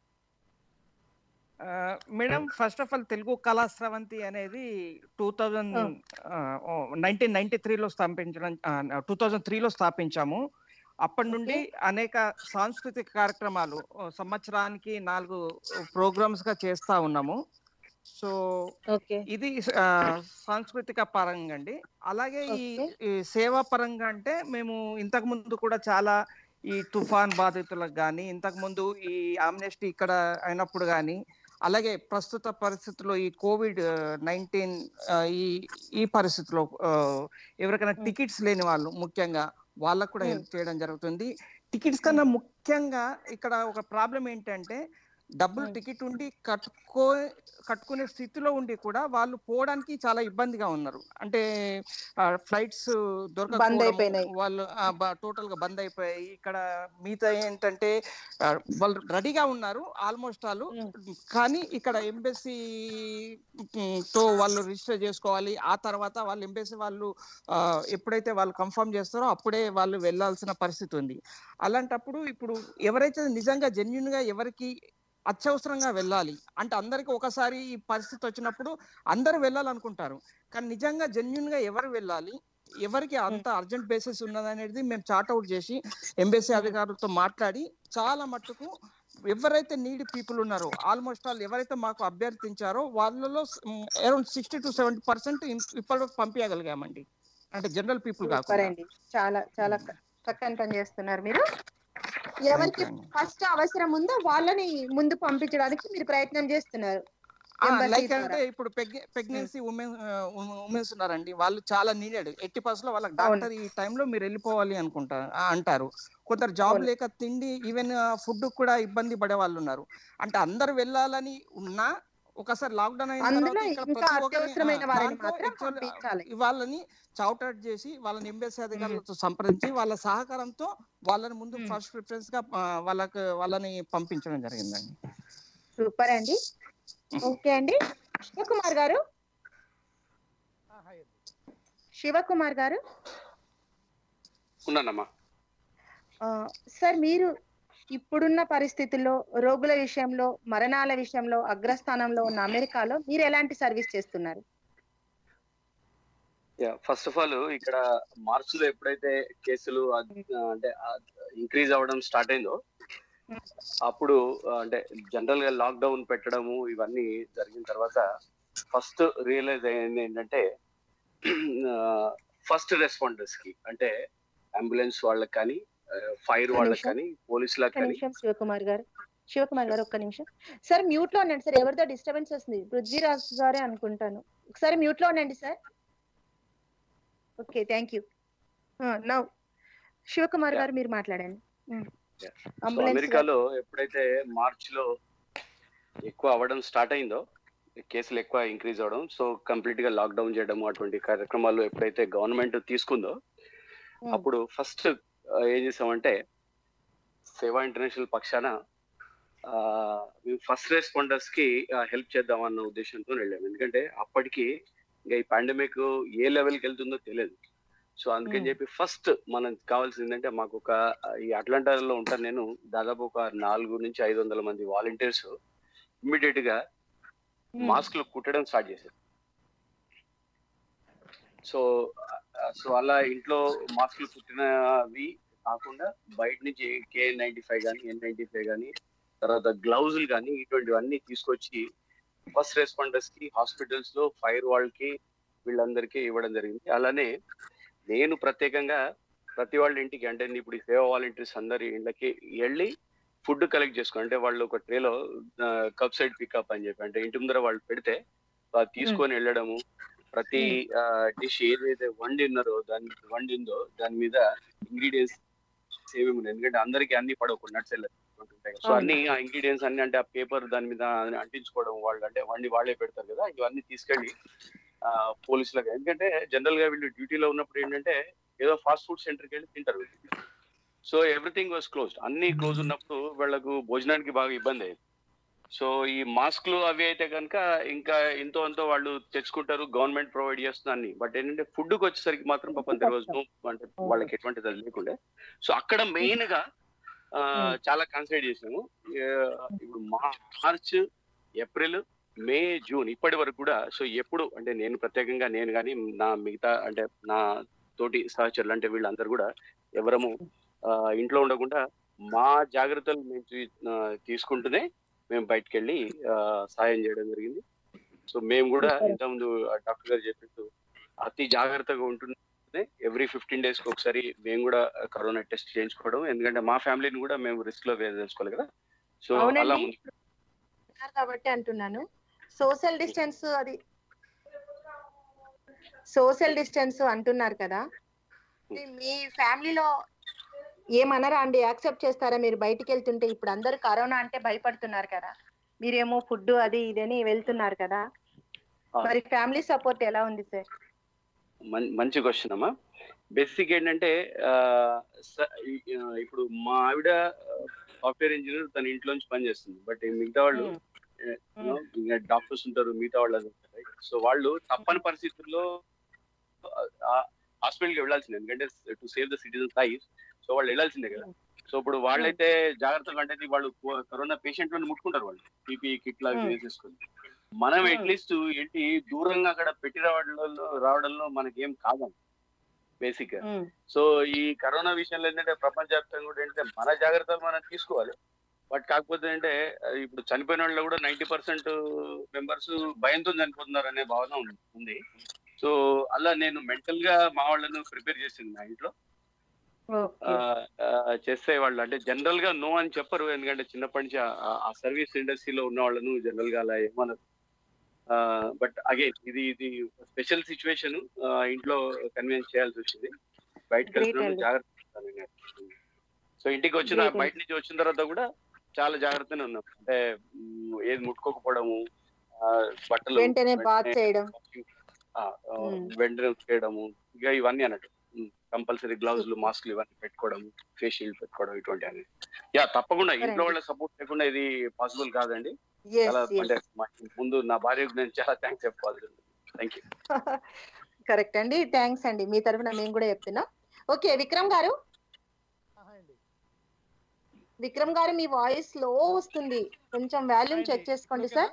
madam first of all Telugu Kala Sravanthi అనేది టూ థౌజండ్ నైన్టీన్ నైన్టీ త్రీలో స్థాపించడం టూ థౌజండ్ త్రీలో స్థాపించాము అప్పటి నుండి అనేక సాంస్కృతిక కార్యక్రమాలు సంవత్సరానికి నాలుగు ప్రోగ్రామ్స్ గా చేస్తా ఉన్నాము సో ఇది సాంస్కృతిక పరంగా అండి అలాగే ఈ సేవా పరంగా అంటే మేము ఇంతకు ముందు కూడా చాలా ఈ తుఫాన్ బాధితులకు కానీ ఇంతకు ముందు ఈ ఆమ్నెస్టీ ఇక్కడ అయినప్పుడు కానీ అలాగే ప్రస్తుత పరిస్థితుల్లో ఈ కోవిడ్ నైన్టీన్ ఈ ఈ పరిస్థితిలో ఎవరికైనా టికెట్స్ లేని వాళ్ళు ముఖ్యంగా వాళ్ళకు కూడా హెల్ప్ చేయడం జరుగుతుంది టికెట్స్ కన్నా ముఖ్యంగా ఇక్కడ ఒక ప్రాబ్లం ఏంటంటే డబ్బులు టికెట్ ఉండి కట్టుకో కట్టుకునే స్థితిలో ఉండి కూడా వాళ్ళు పోవడానికి చాలా ఇబ్బందిగా ఉన్నారు అంటే ఫ్లైట్స్ దొరకకపోవడం వాళ్ళు టోటల్ గా బంద్ అయిపోయాయి ఇక్కడ మిగతా ఏంటంటే వాళ్ళు రెడీగా ఉన్నారు ఆల్మోస్ట్ వాళ్ళు కానీ ఇక్కడ ఎంబెసీ తో వాళ్ళు రిజిస్టర్ చేసుకోవాలి ఆ తర్వాత వాళ్ళు ఎంబెసీ వాళ్ళు ఎప్పుడైతే వాళ్ళు కన్ఫర్మ్ చేస్తారో అప్పుడే వాళ్ళు వెళ్లాల్సిన పరిస్థితి ఉంది అలాంటప్పుడు ఇప్పుడు ఎవరైతే నిజంగా జెన్యున్ గా ఎవరికి అత్యవసరంగా వెళ్ళాలి అంటే అందరికి ఒకసారి ఈ పరిస్థితి వచ్చినప్పుడు అందరూ వెళ్ళాలనుకుంటారు కానీ నిజంగా జెన్యున్ గా ఎవరు వెళ్ళాలి ఎవరికి అంత అర్జెంట్ బేసిస్ ఉన్నదనేది మేము చార్ట్అవుట్ చేసి ఎంబెసీ అధికారులతో మాట్లాడి చాలా మట్టుకు ఎవరైతే నీడ్ పీపుల్ ఉన్నారో ఆల్మోస్ట్ ఆల్ ఎవరైతే మాకు అభ్యర్థించారో వాళ్ళలో around sixty to seventy percent ఇప్పటివరకు పంపించగలిగామండి అంటే జనరల్ పీపుల్ కాకుండా చాలా చాలా చక్కని పని చేస్తున్నారు మీరు ఎవరికి ఫస్ట్ అవసరం ఉందో వాళ్ళని ముందు పంపించడానికి మీరు ప్రయత్నం చేస్తున్నారు లైక్ అంటే ఇప్పుడు ప్రెగ్నెన్సీ ఉమెన్ ఉమెన్స్ ఉన్నారండి వాళ్ళు చాలా నీడెడ్ ఎట్టి పర్సెంట్ వాళ్ళకి డాక్టర్ ఈ టైంలో మీరు వెళ్ళిపోవాలి అనుకుంటారు అంటారు కొందరు జాబ్ లేక తిండి ఈవెన్ ఫుడ్ కూడా ఇబ్బంది పడే వాళ్ళు ఉన్నారు అంటే అందరు వెళ్ళాలని ఉన్నా ఒకసారి లాక్డౌన్ అయిన అందులో తర్వాత ఇక్కడ ఇంకా ప్రతి ఒక్కరిని, అత్యవసరమైన ఆ, వారిని దాంట్లో మాత్రం actual, ఆ, పంపించాలి వాళ్ళని చౌటౌట్ చేసి వాళ్ళని ఎంబెసీ అధికారులతో సంప్రదించి వాళ్ళ సహకారంతో వాళ్ళని ముందు మ్మ్. ఫస్ట్ ప్రిఫరెన్స్ గా ఆ, వాళ్ళకి వాళ్ళని పంపించడం జరిగిందండి సూపర్ అండి ఓకే అండి శివకుమార్ గారు శివకుమార్ గారు ఉన్నానమ్మా ఆ, సార్ మీరు ఇప్పుడున్న పరిస్థితుల్లో రోగుల విషయంలో మరణాల విషయంలో అగ్రస్థానంలో ఉన్న అమెరికాలో మీరు ఎలాంటి సర్వీస్ చేస్తున్నారు ఫస్ట్ ఆఫ్ ఆల్ ఇక్కడ మార్చ్ లో ఎప్పుడైతే కేసులు అద్- అంటే ఇంక్రీజ్ అవ్వడం స్టార్ట్ అయిందో అప్పుడు ఆ, అంటే జనరల్ గా లాక్డౌన్ పెట్టడము ఇవన్నీ జరిగిన తర్వాత ఫస్ట్ రియలైజ్ అయింది ఏంటంటే ఫస్ట్ రెస్పాండర్స్ కి అంటే అంబులెన్స్ వాళ్ళకి కానీ ఫైర్ ఒక్క వాళ్ళకి నిమిషం. కానీ పోలీసులకు ఒక్క కానీ నిమిషం శివకుమార్ గారు శివకుమార్ గారు ఒక్క నిమిషం సార్ మ్యూట్ లో ఉండండి సార్ ఎవరిదో డిస్టర్బెన్స్ వస్తుంది పృథ్వీరాజ్ గారే అనుకుంటాను ఒకసారి మ్యూట్ లో ఉండండి sir okay thank you now Shivakumar Yeah. గారు మీరు మాట్లాడండి Yeah. సో అంబులెన్స్ అమెరికాలో ఎప్పుడైతే మార్చ్ లో ఎక్కువ అవ్వడం స్టార్ట్ అయిందో కేసులు ఎక్కువ ఇంక్రీజ్ అవ్వడం సో కంప్లీట్ గా లాక్డౌన్ చేయడం అటువంటి కార్యక్రమాలు ఎప్పుడైతే గవర్నమెంట్ తీసుకుందో Hmm. అప్పుడు ఫస్ట్ ఏం చేసామంటే సేవా ఇంటర్నేషనల్ పక్షాన ఆ, మేము ఫస్ట్ రెస్పాండర్స్ కి హెల్ప్ చేద్దాం అన్న ఉద్దేశంతో వెళ్ళాము ఎందుకంటే అప్పటికి ఇంకా ఈ పాండమిక్ ఏ లెవెల్కి వెళ్తుందో తెలియదు సో అందుకని Hmm. చెప్పి ఫస్ట్ మనకు కావాల్సింది ఏంటంటే మాకు ఒక ఈ అట్లాంటాలో ఉంటాను నేను దాదాపు ఒక నాలుగు నుంచి ఐదు వందల మంది వాలంటీర్స్ ఇమ్మీడియట్ గా మాస్క్లు కుట్టడం స్టార్ట్ చేశారు సో సో అలా ఇంట్లో మాస్క్లు కుట్టినవి కాకుండా బయట నుంచి కే నైన్టీ ఫైవ్ కానీ ఎన్ నైన్టీ ఫైవ్ కానీ తర్వాత గ్లౌజులు కానీ ఇటువంటివన్నీ తీసుకొచ్చి ఫస్ట్ రెస్పాండర్స్ కి హాస్పిటల్స్ లో ఫైర్ వాళ్ళకి వీళ్ళందరికీ ఇవ్వడం జరిగింది అలానే నేను ప్రత్యేకంగా ప్రతి వాళ్ళ ఇంటికి అంటే ఇప్పుడు ఈ సేవా వాలంటీర్స్ అందరి ఇళ్ళకి వెళ్ళి ఫుడ్ కలెక్ట్ చేసుకో అంటే వాళ్ళు ఒక ట్రేలో కప్ సైడ్ పికప్ అని చెప్పి అంటే ఇంటి ముందర వాళ్ళు పెడితే అది తీసుకొని వెళ్ళడము ప్రతి డిష్ ఏదైతే వండిన్నారో దాని వండిందో దాని మీద ఇంగ్రీడియంట్స్ ఏమేమి ఉన్నాయి ఎందుకంటే అందరికి అన్ని పడవు నట్స్ ఉంటాయి సో అవును. అన్ని ఆ ఇంగ్రీడియంట్స్ అన్ని అంటే ఆ పేపర్ దాని మీద అంటించుకోవడం వాళ్ళు అంటే వండి వాళ్ళే పెడతారు కదా ఇవన్నీ తీసుకెళ్ళి ఆ, పోలీసులకు ఎందుకంటే జనరల్ గా వీళ్ళు డ్యూటీలో ఉన్నప్పుడు ఏంటంటే ఏదో ఫాస్ట్ ఫుడ్ సెంటర్కి వెళ్ళి తింటారు సో ఎవ్రీథింగ్ వాజ్ క్లోజ్డ్ అన్ని క్లోజ్ ఉన్నప్పుడు వాళ్ళకు భోజనానికి బాగా ఇబ్బంది అయ్యింది సో ఈ మాస్క్లు అవి అయితే కనుక ఇంకా ఎంతో ఎంతో వాళ్ళు తెచ్చుకుంటారు గవర్నమెంట్ ప్రొవైడ్ చేస్తుంది అన్ని బట్ ఏంటంటే ఫుడ్ కి వచ్చేసరికి మాత్రం పాపం there was no అంటే వాళ్ళకి ఎటువంటి అది లేకుండే సో అక్కడ మెయిన్ గా ఆ, చాలా కాన్సన్ట్రేట్ చేసాము ఆ, ఇప్పుడు మార్చ్ ఏప్రిల్ మే జూన్ ఇప్పటి వరకు కూడా సో ఎప్పుడు అంటే నేను ప్రత్యేకంగా నేను కానీ నా మిగతా అంటే నా తోటి సహచరులు అంటే వీళ్ళందరూ కూడా ఎవరము ఆ, ఇంట్లో ఉండకుండా మా జాగ్రత్తలు మేము తీ- ఆ, తీసుకుంటూనే మేము బయటకు వెళ్ళి ఆ, సాయం చేయడం జరిగింది సో మేము కూడా Super. ఇంతకుముందు డాక్టర్ గారు చెప్పినట్టు అతి జాగ్రత్తగా ఉంటుందే ఎవ్రీ ఫిఫ్టీన్ డేస్ కి ఒకసారి మేము కూడా కరోనా టెస్ట్ చేయించుకోవడం ఎందుకంటే మా ఫ్యామిలీని కూడా మేము రిస్క్ లో వేసుకోవాలి కదా సో అలా అవునండి ముందు ఉన్నారు కాబట్టి అంటున్నాను సోషల్ డిస్టెన్స్ అది సోషల్ డిస్టెన్స్ అంటున్నారు కదా ఇది మీ ఫ్యామిలీలో ఏమనరా అండి యాక్సెప్ట్ చేస్తారా మీరు బయటికి వెళ్తుంటే ఇప్పుడు అందరు కరోనా అంటే భయపడుతున్నారు కదా మీరేమో ఫుడ్ అది ఇదని వెళ్తున్నారు కదా ఆ. మరి ఫ్యామిలీ సపోర్ట్ ఎలా ఉంది సార్ మం- మంచి క్వశ్చన్ అమ్మా బేసిక్ ఏంటంటే ఆ, స- ఈ- ఆ, ఇప్పుడు మా ఆవిడ సాఫ్ట్వేర్ ఇంజనీర్ తన ఇంట్లోంచి పనిచేస్తుంది బట్ మిగతా వాళ్ళు డాక్టర్స్ ఉంటారు మిగతా వాళ్ళు సో వాళ్ళు తప్పని పరిస్థితుల్లో హాస్పిటల్కి వెళ్ళాల్సిందే ఎందుకంటే to save the citizens life so వాళ్ళు వెళ్ళాల్సిందే కదా సో ఇప్పుడు వాళ్ళైతే జాగ్రత్తగా అంటే వాళ్ళు కో- కరోనా పేషెంట్ లను ముట్టుకుంటారు వాళ్ళు పీపీ కిట్ లాగా Hmm. వేసేసుకొని మనం Hmm. అట్లీస్ట్ ఏంటి దూరంగా అక్కడ పెట్టి రావడంలో రావడంలో మనకేం కాదండి బేసిక్ గా సో ఈ కరోనా విషయంలో ఏంటంటే ప్రపంచవ్యాప్తంగా కూడా ఏంటంటే మన జాగ్రత్తలు మనం తీసుకోవాలి బట్ కాకపోతే అంటే ఆ, ఇప్పుడు చనిపోయిన వాళ్ళు కూడా నైన్టీ పర్సెంట్ మెంబర్స్ భయంతో చనిపోతున్నారు అనే భావన ఉంది- ఉంది సో అలా నేను మెంటల్ గా మా వాళ్ళను ప్రిపేర్ చేసింది నా ఇంట్లో ఆ, ఆ, చేసే వాళ్ళు అంటే జనరల్ గా నో అని చెప్పరు ఎందుకంటే చిన్నప్పటి నుంచి ఆ- ఆ సర్వీస్ ఇండస్ట్రీలో ఉన్న వాళ్ళను జనరల్ గా అలా ఏమనరు బట్ అగైన్ ఇది ఇది స్పెషల్ సిచ్యువేషన్ ఇంట్లో కన్విన్స్ చేయాల్సి వచ్చింది బయటకు Great వెళ్తున్నాను అండి. జాగ్రత్త సో ఇంటికి వచ్చిన Great అండి. బయట నుంచి వచ్చిన తర్వాత కూడా చాలా జాగ్రత్తనే ఉన్నాం అంటే మ్, ఏది ముట్టుకోకపోవడము ఆ, బట్టలు వెంటనే బాత్ చేయడం ఆ, ఆ, మ్మ్. వెంటనే చేయడము ఇక ఇవన్నీ అన్నట్టు కంపల్సరీ గ్లౌజులు మాస్క్లు ఇవన్నీ పెట్టుకోవడం ఫేస్ షీల్డ్ పెట్టుకోవడం ఇటువంటి అన్ని యా తప్పకుండా ఇంట్లో Correct. వాళ్ళ సపోర్ట్ లేకుండా ఇది పాసిబుల్ కాదండి ఎస్ చాలా ఎస్ అంటే మా- ముందు నా భార్యకు నేను చాలా థ్యాంక్స్ చెప్పుకోవాలి థ్యాంక్ యూ కరెక్ట్ అండి థ్యాంక్స్ అండి మీ తరఫున మేము కూడా చెప్తున్నాం ఓకే విక్రమ్ గారు విక్రమ్ గారు మీ వాయిస్ లో వస్తుంది కొంచెం వాల్యూమ్ చెక్ చేసుకోండి సార్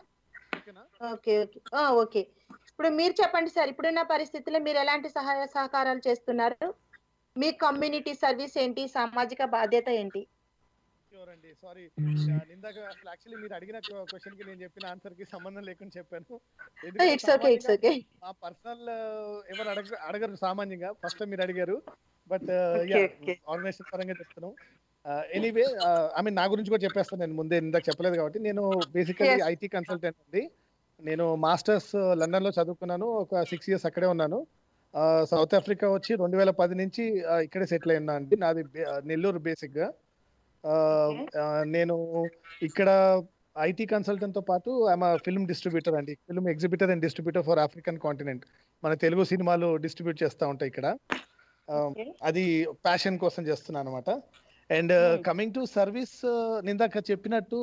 ఓకే ఓకే ఆ, ఓకే ఇప్పుడు మీరు చెప్పండి సార్ ఇప్పుడున్న పరిస్థితుల్లో మీరు ఎలాంటి సహాయ సహకారాలు చేస్తున్నారు మీ కమ్యూనిటీ సర్వీస్ ఏంటి సామాజిక బాధ్యత ఏంటి షూర్ అండి సారీ ఇందాక అసలు యాక్చువల్లీ మీరు అడిగిన క్వశ్చన్ కి నేను చెప్పిన ఆన్సర్ కి సంబంధం లేకుండా చెప్పాను ఇట్స్ ఓకే ఇట్స్ ఓకే మా పర్సనల్ ఎవరు అడగ అడగరు సామాన్యంగా ఫస్ట్ మీరు అడిగారు బట్ Okay, okay. ఆర్గనైజేషన్ పరంగా చెప్తున్నాం ఎనీవే ఐ మీన్ నా గురించి కూడా చెప్పేస్తాను నేను ముందే ఇందాక చెప్పలేదు కాబట్టి నేను బేసికలీ Yes. ఐటీ కన్సల్టెంట్ అండి నేను మాస్టర్స్ లండన్ లో చదువుకున్నాను ఒక సిక్స్ ఇయర్స్ అక్కడే ఉన్నాను సౌత్ ఆఫ్రికా వచ్చి రెండు వేల పది నుంచి ఆ, ఇక్కడే సెటిల్ అయినా అండి నాది బే- నెల్లూరు బేసిక్ గా ఆ, ఆ, నేను ఇక్కడ ఐటీ కన్సల్టెంట్ తో పాటు ఐఎమ్ ఫిల్మ్ డిస్ట్రిబ్యూటర్ అండి film exhibitor and distributor for African continent మన తెలుగు సినిమాలు డిస్ట్రిబ్యూట్ చేస్తా ఉంటాయి ఇక్కడ ఆ, Okay. అది ప్యాషన్ కోసం చేస్తున్నాను అనమాట and Hmm. Coming to service నిందాక చెప్పినట్టు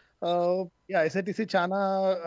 ఎస్ఐటిసి చాలా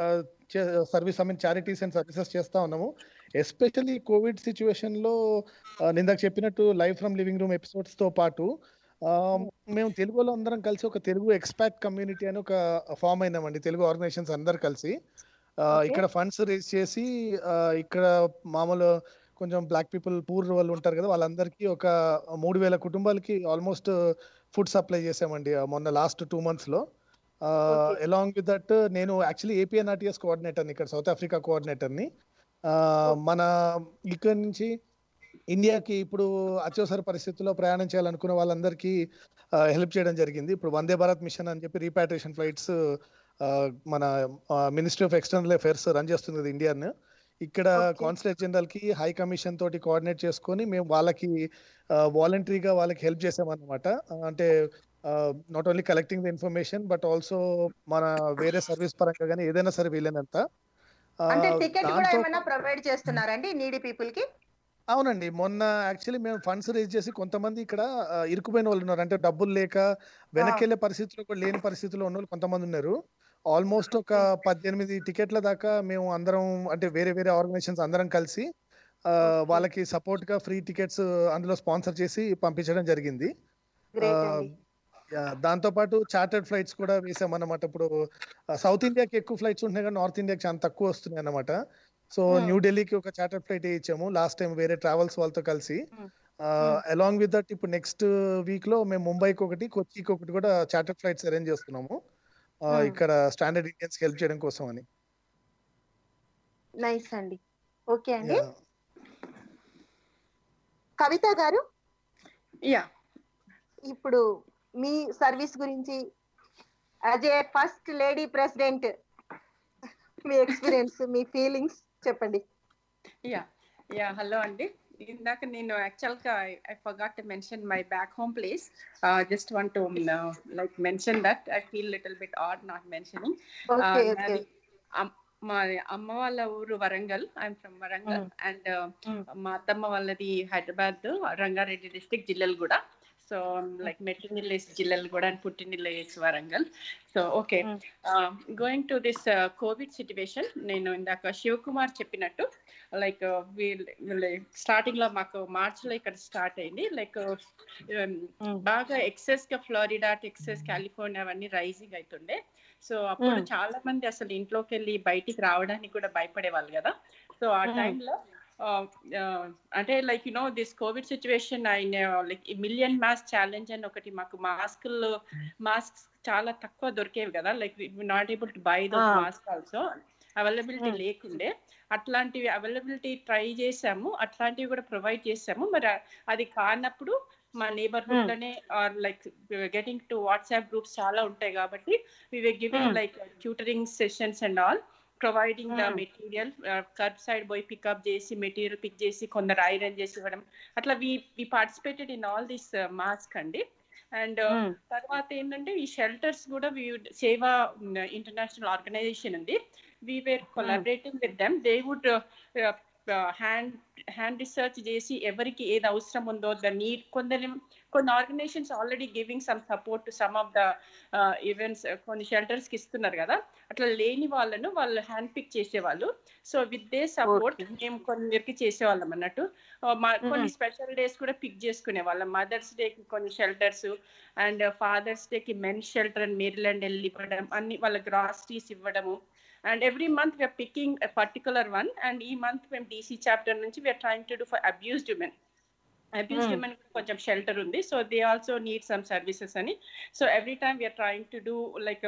service I mean charities and services చేస్తా ఉన్నాము ఎస్పెషల్లీ కోవిడ్ సిచ్యువేషన్ లో ఆ, నిందాక చెప్పినట్టు live from living room episodes తో పాటు ఆ, మేము తెలుగులో అందరం కలిసి ఒక తెలుగు ఎక్స్పాక్ట్ కమ్యూనిటీ అని ఒక ఫామ్ అయినామండి తెలుగు ఆర్గనైజేషన్స్ అందరు కలిసి ఆ, Okay. ఇక్కడ ఫండ్స్ రేజ్ చేసి ఆ, ఇక్కడ మామూలు కొంచెం బ్లాక్ పీపుల్ పూర్ వాళ్ళు ఉంటారు కదా వాళ్ళందరికీ ఒక మూడు వేల కుటుంబాలకి ఆల్మోస్ట్ ఫుడ్ సప్లై చేసామండి ఆ, మొన్న లాస్ట్ టూ మంత్స్ లో Okay. అలాంగ్ విత్ దట్ నేను యాక్చువల్లీ ఏపీఎన్ఆర్టీఎస్ కోఆర్డినేటర్ ఇక్కడ సౌత్ ఆఫ్రికా కోఆర్డినేటర్ ని ఆ, మన ఇక్కడ నుంచి ఇండియాకి ఇప్పుడు అత్యవసర పరిస్థితుల్లో ప్రయాణం చేయాలనుకున్న వాళ్ళందరికీ హెల్ప్ చేయడం జరిగింది ఇప్పుడు వందే భారత్ మిషన్ అని చెప్పి రీపాట్రేషన్ ఫ్లైట్స్ మన ministry of external affairs run చేస్తుంది కదా ఇండియాను ఇక్కడ Okay. కాన్సులేట్ జనరల్ కి హై కమిషన్ తోటి కోఆర్డినేట్ చేసుకొని మేము వాళ్ళకి వాలంటరీగా వాళ్ళకి హెల్ప్ చేసామన్నమాట అంటే not only collecting the information but also మన వేరే సర్వీస్ పరంగా కానీ ఏదైనా సరే వీలైనంత ఆ, అంటే టికెట్ కూడా దాంతో ఏమైనా ప్రొవైడ్ చేస్తున్నారండి నీడి పీపుల్ కి అవునండి మొన్న యాక్చువల్లీ మేము ఫండ్స్ రేజ్ చేసి కొంతమంది ఇక్కడ ఆ, ఇరుకుపోయిన వాళ్ళు ఉన్నారు అంటే డబ్బులు లేక వెనక్కి వెళ్ళే పరిస్థితుల్లో కూడా లేని పరిస్థితుల్లో ఉన్న వాళ్ళు కొంతమంది ఉన్నారు ఆల్మోస్ట్ ఒక పద్దెనిమిది టికెట్ల దాకా మేము అందరం అంటే వేరే వేరే ఆర్గనైజేషన్స్ అందరం కలిసి ఆ, వాళ్ళకి సపోర్ట్ గా ఫ్రీ టికెట్స్ అందులో స్పాన్సర్ చేసి పంపించడం జరిగింది గ్రేట్ ఆ, అండి యా, దాంతో పాటు చార్టర్డ్ ఫ్లైట్స్ కూడా వేసామన్నమాట ఇప్పుడు సౌత్ ఇండియాకి ఎక్కువ ఫ్లైట్స్ ఉంటున్నాయి కానీ నార్త్ ఇండియాకి చాలా తక్కువ వస్తున్నాయి అన్నమాట సో Hmm. న్యూ ఢిల్లీకి ఒక చార్టర్డ్ ఫ్లైట్ ఇచ్చాము లాస్ట్ టైం వేరే ట్రావెల్స్ వాళ్ళతో కలిసి Hmm. అలాంగ్ విత్ దట్ ఇప్పుడు నెక్స్ట్ వీక్ లో మేము ముంబైకి ఒకటి కొచ్చికి ఒకటి కూడా చార్టర్డ్ ఫ్లైట్స్ అరేంజ్ చేస్తున్నాము ఆ, Hmm. ఇక్కడ స్టాండర్డ్ ఇండియన్స్ హెల్ప్ చేయడం కోసం అని నైస్ అండి ఓకే అండి Yeah. కవిత గారు యా ఇప్పుడు మీ సర్వీస్ గురించి as a first lady president మీ ఎక్స్పీరియన్స్ మీ ఫీలింగ్స్ చెప్పండి యా యా హలో అండి ఇందాక నేను యాక్చువల్ గా I forgot to mention my back home place just want to like mention that I feel little bit odd not mentioning okay okay మా అమ్మ వాళ్ళ ఊరు Warangal I'm from Warangal and Mm. మా అత్తమ్మ వాళ్ళది హైదరాబాద్ రంగారెడ్డి డిస్ట్రిక్ట్ జిల్లలు కూడా సో లైక్ మెట్టినిల్ ఇస్ జిల్లలు కూడా అండ్ పుట్టినిల్ is Warangal so okay Mm. Going to this covid situation నేను ఇందాక శివ్ కుమార్ చెప్పినట్టు లైక్ స్టార్టింగ్ లో మాకు మార్చ్ లో ఇక్కడ స్టార్ట్ అయింది లైక్ బాగా ఎక్సెస్ గా ఫ్లోరిడా టెక్సస్ కాలిఫోర్నియా అవన్నీ రైజింగ్ అవుతుండే సో అప్పుడు Mm. చాలా మంది అసలు ఇంట్లోకి వెళ్ళి బయటికి రావడానికి కూడా భయపడేవాళ్ళు కదా సో ఆ Mm. టైంలో అంటే like you know this covid situation ఆయన లైక్ మిలియన్ మాస్క్ ఛాలెంజ్ అని ఒకటి మాకు మాస్కులు మాస్క్ చాలా తక్కువ దొరికేవి కదా like not able to buy the Ah. Mask also availability Mm. లేకుండే అట్లాంటివి అవైలబిలిటీ ట్రై చేసాము అట్లాంటివి కూడా ప్రొవైడ్ చేసాము మరి ఆ- అది కానప్పుడు మా నేబర్హుడ్ లోనే or like getting to WhatsApp groups చాలా ఉంటాయి కాబట్టి we were giving Hmm. Like tutoring sessions and all providing the Hmm. Material curb side పోయి పికప్ చేసి మెటీరియల్ పిక్ చేసి కొందరు ఐరన్ చేసి ఇవ్వడం అట్లా we we participated in all this mask అండి అండ్ తర్వాత ఏంటంటే ఈ షెల్టర్స్ కూడా సేవా ఇంటర్నేషనల్ ఆర్గనైజేషన్ ఉంది we were collaborating with them they would uh, uh, uh, hand hand research చేసి ఎవరికి ఏది అవసరం ఉందో ద నీడ్ కొందరు కొన్ని organizations already giving some support to some of the events కొన్ని షెల్టర్స్ కి ఇస్తున్నారు కదా అట్లా లేని వాళ్ళను వాళ్ళు హ్యాండ్ పిక్ చేసేవాళ్ళు సో విత్ దే సపోర్ట్ మేము కొందరికి చేసేవాళ్ళం అన్నట్టు కొన్ని స్పెషల్ డేస్ కూడా పిక్ చేసుకునే వాళ్ళం మదర్స్ డే కి కొన్ని షెల్టర్స్ అండ్ ఫాదర్స్ డే కి మెన్ షెల్టర్ అండ్ మేరీలాండ్ వెళ్ళి ఇవ్వడం అన్ని వాళ్ళ గ్రాసరీస్ ఇవ్వడము and every month we're picking particular one and ఈ మంత్ మేము డీసీ చాప్టర్ నుంచి we're trying to do for abused women abused women కొంచెం షెల్టర్ ఉంది so they also need some services అని so every time we're trying to do like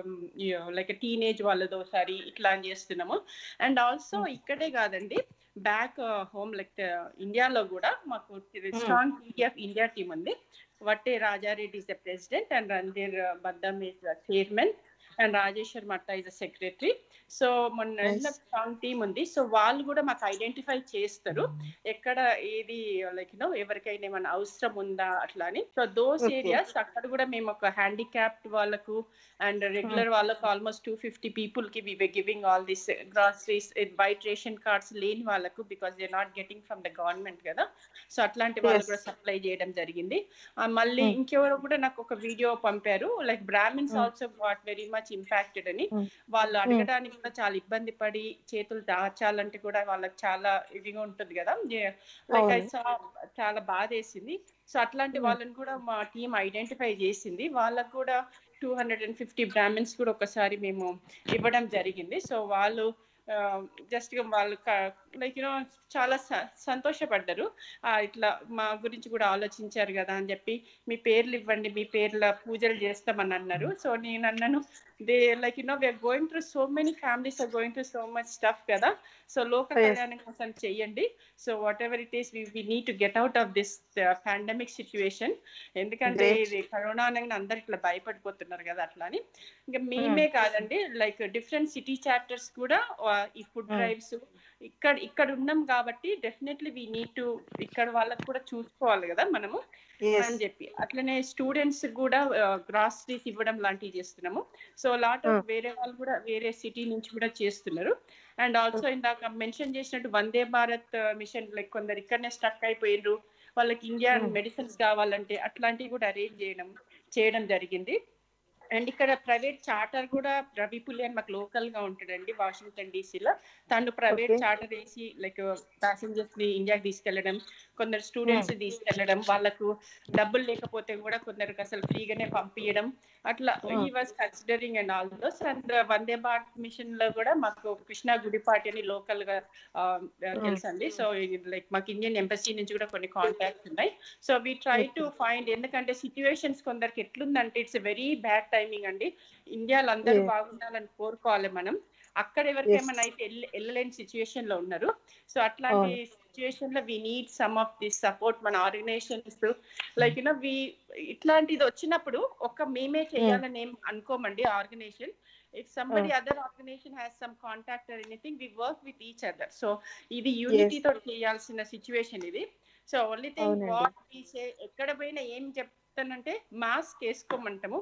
like teenage వాళ్ళతో ఒకసారి ఇట్లా చేస్తున్నాము అండ్ ఆల్సో ఇక్కడే కాదండి బ్యాక్ హోమ్ లైక్ ఇండియాలో కూడా మాకు స్ట్రాంగ్ టీడీఎఫ్ ఇండియా టీమ్ ఉంది Vatte Rajareddy is the president and Randhir Baddam is chairman and Rajeshwar Matta is secretary so మొన్న స్ట్రాంగ్ టీమ్ ఉంది సో వాళ్ళు కూడా మాకు ఐడెంటిఫై చేస్తారు ఎక్కడ ఏది లైక్ నో ఎవరికైనా ఏమైనా అవసరం ఉందా అట్లా అని సో దోస్ ఏరియాస్ అక్కడ కూడా మేము ఒక హ్యాండిక్యాప్డ్ వాళ్ళకు అండ్ రెగ్యులర్ వాళ్ళకు ఆల్మోస్ట్ టూ ఫిఫ్టీ పీపుల్ కి we giving all this groceries white ration cards లేని వాళ్ళకు because they not getting from the government కదా సో అట్లాంటి వాళ్ళు కూడా సప్లై చేయడం జరిగింది మళ్ళీ ఇంకెవరో కూడా నాకు ఒక వీడియో పంపారు like Brahmins also what very much impacted అని వాళ్ళు అడగడానికి కూడా చాలా ఇబ్బంది పడి చేతులు దాచాలంటే కూడా వాళ్ళకి చాలా ఇదిగా ఉంటుంది కదా లైక్ ఐ సా చాలా బాధ వేసింది సో అట్లాంటి వాళ్ళని కూడా మా టీం ఐడెంటిఫై చేసింది వాళ్ళకు కూడా two hundred and fifty Brahmins కూడా ఒకసారి మేము ఇవ్వడం జరిగింది సో వాళ్ళు జస్ట్ వాళ్ళు లైక్ యూనో చాలా సంతోషపడ్డారు ఇట్లా మా గురించి కూడా ఆలోచించారు కదా అని చెప్పి మీ పేర్లు ఇవ్వండి మీ పేర్ల పూజలు చేస్తామని అన్నారు సో నేను అన్నాను they like you know we're going through so many families are going through so much stuff కదా సో లోక కళ్యాణం కోసం చెయ్యండి so whatever it is we need to get out of this pandemic situation ఎందుకంటే ఇది corona అనగానే అందరు ఇట్లా భయపడిపోతున్నారు కదా అట్లా అని ఇంకా మేమే కాదండి లైక్ డిఫరెంట్ సిటీ చాప్టర్స్ కూడా ఈ ఫుడ్ డ్రైవ్స్ ఇక్కడ ఇక్కడ ఉన్నాం కాబట్టి డెఫినెట్లీ వీ నీడ్ టు ఇక్కడ వాళ్ళకి కూడా చూసుకోవాలి కదా మనము అని చెప్పి అట్లనే స్టూడెంట్స్ కూడా గ్రాసరీస్ ఇవ్వడం లాంటివి చేస్తున్నాము సో లాట్ ఆఫ్ వేరే వాళ్ళు కూడా వేరే సిటీ నుంచి కూడా చేస్తున్నారు అండ్ ఆల్సో ఇందాక మెన్షన్ చేసినట్టు వందే భారత్ మిషన్ లైక్ కొందరు ఇక్కడనే స్టక్ అయిపోయినరు వాళ్ళకి ఇండియా మెడిసిన్స్ కావాలంటే అట్లాంటివి కూడా అరేంజ్ చేయడం చేయడం జరిగింది అండ్ ఇక్కడ ప్రైవేట్ చార్టర్ కూడా రవి పులి అని మాకు లోకల్ గా ఉంటాడండి వాషింగ్టన్ డీసీలో తను ప్రైవేట్ చార్టర్ వేసి లైక్ ప్యాసింజర్స్ ని ఇండియాకి తీసుకెళ్లడం కొందరు స్టూడెంట్స్ తీసుకెళ్లడం వాళ్ళకు డబ్బులు లేకపోతే కూడా కొందరికి అసలు ఫ్రీగానే పంపించడం అట్లా ఈ was considering and all those and Vande Bharat mission లో కూడా మాకు కృష్ణా గుడిపాటి అని లోకల్ గా తెలుసండి సో లైక్ మాకు ఇండియన్ ఎంబసీ నుంచి కూడా కొన్ని కాంటాక్ట్స్ ఉన్నాయి so we try to find ఎందుకంటే సిచ్యువేషన్స్ కొందరికి ఎట్లుందంటే ఇట్స్ వెరీ బ్యాడ్ టైమింగ్ అండి ఇండియాలో అందరూ బాగుండాలని కోరుకోవాలి మనం అక్కడ ఎవరికేమైనా అయితే వెళ్ళలేని సిచ్యువేషన్ లో ఉన్నారు సో అట్లాంటి సిచ్యువేషన్ లో we need some of this support మన ఆర్గనైజేషన్స్ లైక్ యూనో వి ఇట్లాంటిది వచ్చినప్పుడు ఒక మేమే చేయాలని ఏం అనుకోమండి organisation if somebody uh, other organization has some contact or anything we work with each other so ఇది యూనిటీ తో చేయాల్సిన సిచ్యువేషన్ ఇది so only thing what say ఎక్కడ పోయినా ఏం చెప్తానంటే మాస్క్ వేసుకోమంటాము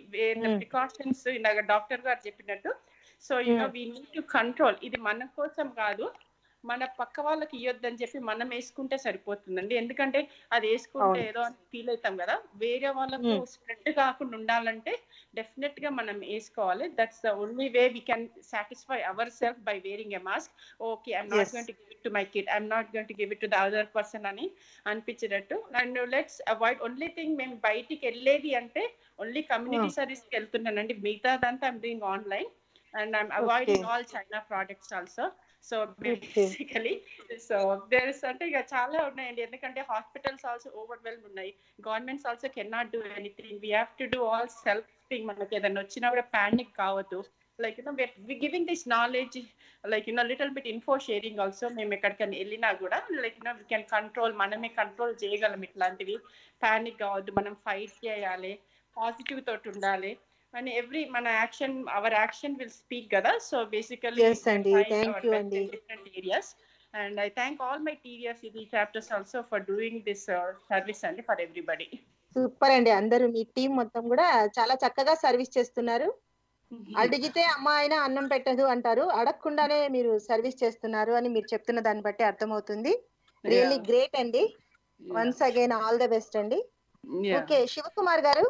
ప్రికాషన్స్ ఇందాక డాక్టర్ గారు చెప్పినట్టు so you know we need to control ఇది మన కోసం కాదు మన పక్క వాళ్ళకి ఇవ్వద్దని చెప్పి మనం వేసుకుంటే సరిపోతుందండి ఎందుకంటే అది వేసుకుంటే ఏదో అని ఫీల్ అవుతాం కదా వేరే వాళ్ళకు స్ప్రెడ్ కాకుండా ఉండాలంటే డెఫినెట్ గా మనం వేసుకోవాలి that's the only way we can satisfy our self by wearing a mask okay I'm not going to give it to my kid I'm not going to give it to the other person అని అనిపించేటట్టు and let's avoid only thing మేము బయటికి వెళ్ళేది అంటే only community service కి వెళ్తున్నానండి మిగతాదంతా I'm doing online and I'm avoiding all China products also so basically so there is అంటే ఇక చాలా ఉన్నాయండి ఎందుకంటే హాస్పిటల్స్ ఆల్సో ఓవర్వెల్మ్ ఉన్నాయి governments also can not do anything we have to do all self thing మనకి ఏదైనా వచ్చినా కూడా ప్యానిక్ కావద్దు like you know we giving this knowledge like you know little bit info sharing also మేము ఎక్కడికైనా వెళ్ళినా కూడా like you know we can control మనమే కంట్రోల్ చేయగలం ఇట్లాంటివి ప్యానిక్ కావద్దు మనం ఫైట్ చేయాలి పాజిటివ్ తోటి ఉండాలి అండ్ ఎవ్రీ మన action our action will speak కదా సో బేసికలీ అండి థ్యాంక్ యూ అండి different areas and I thank all my టీరియర్స్ ఇది chapters also for doing this service అండి ఫర్ ఎవ్రీబడి సూపర్ అండి అందరూ మీ టీం మొత్తం కూడా చాలా చక్కగా సర్వీస్ చేస్తున్నారు అడిగితే అమ్మ అయినా అన్నం పెట్టదు అంటారు అడగకుండానే మీరు సర్వీస్ చేస్తున్నారు అని మీరు చెప్తున్న దాన్ని బట్టి అర్థమవుతుంది రియల్లీ Yeah. గ్రేట్ అండి once again all the best అండి Yeah. ఓకే శివకుమార్ గారు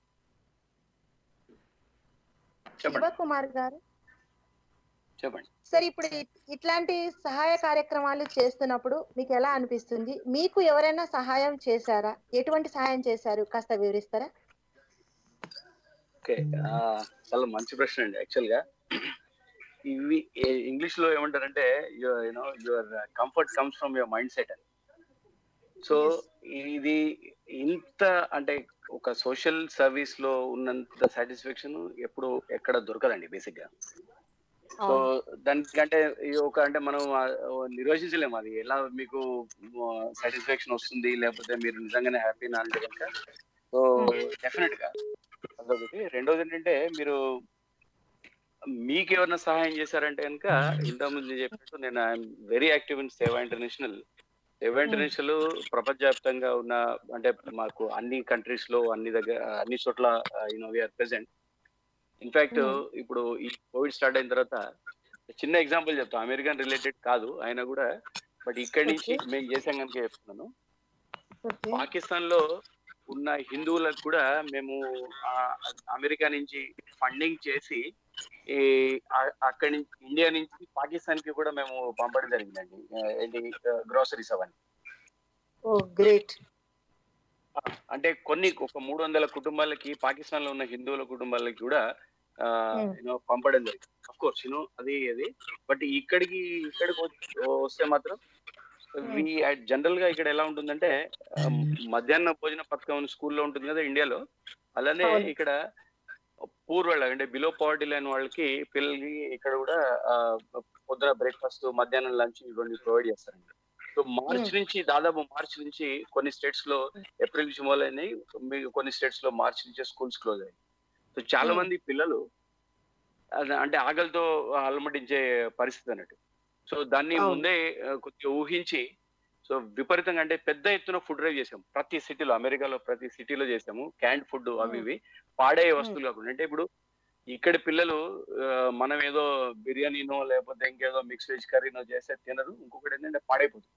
చెప్పండి శివకుమార్ గారు చెప్పండి సరే ఇప్పుడు ఇ- ఇట్లాంటి సహాయ కార్యక్రమాలు చేస్తున్నప్పుడు మీకు ఎలా అనిపిస్తుంది మీకు ఎవరైనా సహాయం చేశారా ఎటువంటి సహాయం చేశారు కాస్త వివరిస్తారా ఓకే చాలా మంచి ప్రశ్న అండి యాక్చువల్ గా ఇవి ఇంగ్లీష్ లో ఏమంటారంటే you know your comfort comes from your mindset అని సో ఇది ఇంత అంటే ఒక సోషల్ సర్వీస్ లో ఉన్నంత సాటిస్ఫాక్షన్ ఎప్పుడు ఎక్కడ దొరకదండి బేసిక్ గా సో దానికంటే ఈ ఒక అంటే మనం ఆ, నిర్వచించలేము అది ఎలా మీకు సాటిస్ఫాక్షన్ వస్తుంది లేకపోతే మీరు నిజంగానే హ్యాపీ అంటే కనుక సో డెఫినెట్ గా అదొకటి రెండోది ఏంటంటే మీరు మీకు ఎవరైనా సహాయం చేశారంటే కనుక ఇంతకుముందు నేను చెప్పినట్టు నేను I'm very active in Seva International Seva International ప్రపంచవ్యాప్తంగా ఉన్న అంటే మాకు అన్ని కంట్రీస్ లో అన్ని దగ్గర అన్ని చోట్ల యూనో వీఆర్ ప్రెసెంట్ ఇన్ఫాక్ట్ ఇప్పుడు ఈ కోవిడ్ స్టార్ట్ అయిన తర్వాత చిన్న ఎగ్జాంపుల్ చెప్తాను అమెరికన్ రిలేటెడ్ కాదు అయినా కూడా బట్ ఇక్కడి నుంచి మేము చేసాం కనుక చెప్తున్నాను ఓకే పాకిస్తాన్ లో ఉన్న హిందువులకు కూడా మేము ఆ, అమెరికా నుంచి ఫండింగ్ చేసి ఈ ఆ- అక్కడి నుంచి ఇండియా నుంచి పాకిస్తాన్ కి కూడా మేము పంపడం జరిగిందండి ఆ, ఏంటి గ్రోసరీస్ అవన్నీ ఓ గ్రేట్ అంటే కొన్ని ఒక మూడు వందల కుటుంబాలకి పాకిస్తాన్ లో ఉన్న హిందువుల కుటుంబాలకి కూడా Hmm. యూనో పంపడం జరిగింది అఫ్ కోర్స్ యూనో అది అది బట్ ఇక్కడికి ఇక్కడికి వచ్చి- వస్తే మాత్రం జనరల్ గా ఇక్కడ ఎలా ఉంటుందంటే ఆ, మధ్యాహ్న భోజన పథకం స్కూల్లో ఉంటుంది కదా ఇండియాలో అలానే అవును. ఇక్కడ పూర్ వాళ్ళ అంటే బిలో పవర్టీ లైన్ వాళ్ళకి పిల్లలకి ఇక్కడ కూడా ఆ, పొద్దున బ్రేక్ఫాస్ట్ మధ్యాహ్నం లంచ్ ఇవన్నీ ప్రొవైడ్ చేస్తారండి సో మార్చ్ నుంచి దాదాపు మార్చ్ నుంచి కొన్ని స్టేట్స్ లో ఏప్రిల్ నుంచి మొదలైనాయి మీ- కొన్ని స్టేట్స్ లో మార్చ్ నుంచి స్కూల్స్ క్లోజ్ అయ్యాయి సో చాలా Hmm. మంది పిల్లలు అద- అంటే ఆకలితో అలమటించే పరిస్థితి అన్నట్టు సో దాన్ని అవును. ముందే ఆ, కొద్దిగా ఊహించి సో విపరీతంగా అంటే పెద్ద ఎత్తున ఫుడ్ డ్రైవ్ చేసాం ప్రతి సిటీలో అమెరికాలో ప్రతి సిటీలో చేసాము క్యాండ్ ఫుడ్ అవి ఇవి పాడే వస్తువులు కాకుండా అంటే ఇప్పుడు ఇక్కడి పిల్లలు ఆ, మనం ఏదో బిర్యానీనో లేకపోతే ఇంకేదో మిక్స్ వెజ్ కర్రీనో చేస్తే తినరు ఇంకొకటి ఏంటంటే పాడైపోతుంది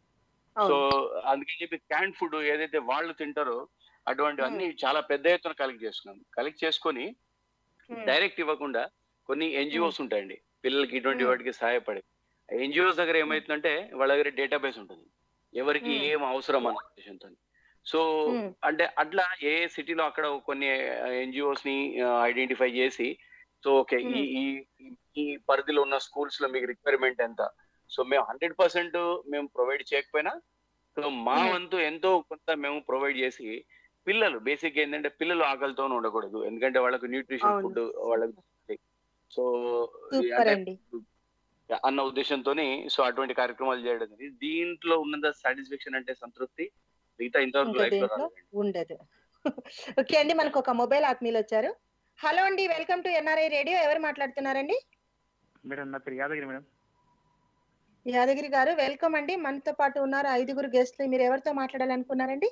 సో అందుకని చెప్పి క్యాండ్ ఫుడ్ ఏదైతే వాళ్ళు తింటారో అటువంటి అన్ని చాలా పెద్ద ఎత్తున కలెక్ట్ చేసుకున్నాం కలెక్ట్ చేసుకొని డైరెక్ట్ ఇవ్వకుండా కొన్ని ఎన్జిఓస్ ఉంటాయండి పిల్లలకి ఇటువంటి Hmm. వాటికి సహాయపడే ఎన్జిఓస్ దగ్గర ఏమైతుందంటే వాళ్ళ దగ్గర డేటాబేస్ ఉంటుంది ఎవరికి Hmm. ఏం అవసరం అన్న ఉద్దేశంతో సో Hmm. అంటే అట్లా ఏ సిటీలో అక్కడ కొన్ని ఎన్జిఓస్ ని ఐడెంటిఫై చేసి సో ఓకే ఈ ఈ ఈ పరిధిలో ఉన్న స్కూల్స్ లో మీకు రిక్వైర్మెంట్ ఎంత సో మేము హండ్రెడ్ పర్సెంట్ మేము ప్రొవైడ్ చేయకపోయినా సో మా Hmm. వంతు ఎంతో కొంత మేము ప్రొవైడ్ చేసి పిల్లలు బేసిక్ ఏంటంటే పిల్లలు ఆకలితో ఉండకూడదు ఎందుకంటే వాళ్ళకు న్యూట్రిషన్ అవును. ఫుడ్ వాళ్ళకి సో సూపర్ అండి అన్న ఉద్దేశంతోని సో అటువంటి కార్యక్రమాలు చేయడం జరిగింది. దీంట్లో ఉన్నంత సాటిస్ఫాక్షన్ అంటే సంతృప్తి మిగతా ఇంతవరకు ఇంకా లైఫ్ లో దేంట్లో రాలేదండి. ఉండదు ఓకే అండి మనకు ఒక మొబైల్ ఆత్మీయులు వచ్చారు హలో అండి వెల్కమ్ టు ఎన్ఆర్ఐ రేడియో ఎవరు మాట్లాడుతున్నారండి మేడం నా పేరు యాదగిరి మేడం యాదగిరి గారు వెల్కమ్ అండి మనతో పాటు ఉన్నారు ఐదుగురు గెస్ట్లు మీరు ఎవరితో మాట్లాడాలనుకున్నారండి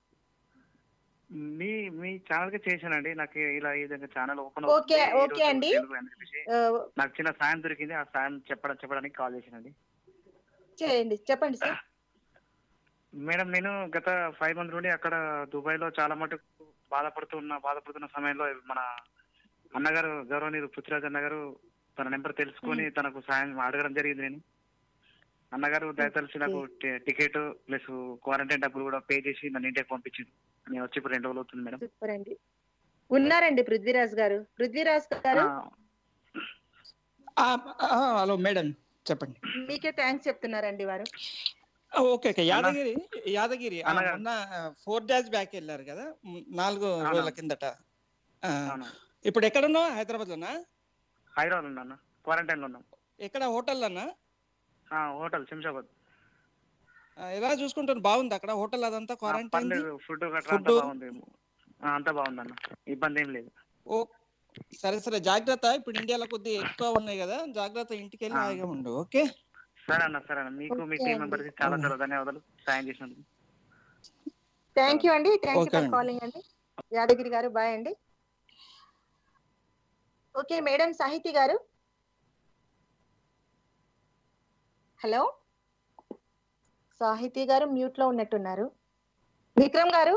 మీ మీ ఛానల్ కి చేశానండి నాకు ఇలా ఈ విధంగా ఛానల్ ఓపెన్ ఓకే, ఓకే అండి. ఆ, నాకు చిన్న సాయం దొరికింది ఆ సాయం చెప్పడం చెప్పడానికి కాల్ చేశానండి చేయండి చెప్పండి సార్ మేడం నేను గత ఫైవ్ మంత్ నుండి అక్కడ దుబాయ్ లో చాలా మటుకు బాధపడుతున్న బాధపడుతున్న సమయంలో మన అన్నగారు గౌరవనీయులు పృథ్వీరాజ్ అన్నగారు తన నెంబర్ తెలుసుకొని తనకు సాయం అడగడం జరిగింది నేను అన్నగారు దయతలిసి నాకు టికెట్ ప్లస్ క్వారంటైన్ డబ్బులు కూడా పే చేసి నన్ను ఇంటికి పంపించింది నేను వచ్చి ఇప్పుడు రెండు రోజులు అవుతుంది మేడం సూపర్ అండి ఉన్నారండి పృథ్వీరాజ్ గారు పృథ్వీరాజ్ గారు ఆ, హలో మేడం చెప్పండి మీకే థ్యాంక్స్ చెప్తున్నారండి వారు ఆ, ఓకే ఓకే యాదగిరి యాదగిరి ఆ, అన్నగారు. మొన్న ఫోర్ డేస్ బ్యాక్ వెళ్ళారు కదా మ్, నాలుగు రోజుల అవును. కిందట ఆ, అవును ఇప్పుడు ఎక్కడున్నావు హైదరాబాద్ లోనా హైదరాబాద్ ఉన్నా అన్న క్వారంటైన్ లో ఉన్నాం ఎక్కడ హోటల్లోనా ఆ, హోటల్ శంషాబాద్ ఆ, ఎలా చూసుకుంటాను బాగుంది అక్కడ హోటల్ అదంతా ఆ, క్వారంటైన్ పర్లేదు ఫుడ్ గట్రా అంతా Food? బాగుంది ఆ, అంతా బాగుంది అన్న ఇబ్బంది ఏం లేదు ఓ సరే సరే జాగ్రత్త ఇప్పుడు ఇండియాలో కొద్దిగా ఎక్కువ ఉన్నాయి కదా జాగ్రత్త ఇంటికి వెళ్ళి ఆ. హాయిగా ఉండు ఓకే సరే అన్న సరే అన్న మీకు మీ ఓకే టీం అండి. మెంబర్స్ చాలా చాలా ధన్యవాదాలు సాయం చేసినందుకు థ్యాంక్ యూ అండి థ్యాంక్ యూ ఓకే ఫర్ అండి. కాలింగ్ అండి యాదగిరి గారు బాయ్ అండి ఓకే మేడం సాహితి గారు హలో సాహితి గారు మ్యూట్ లో ఉన్నట్టున్నారు విక్రమ్ గారు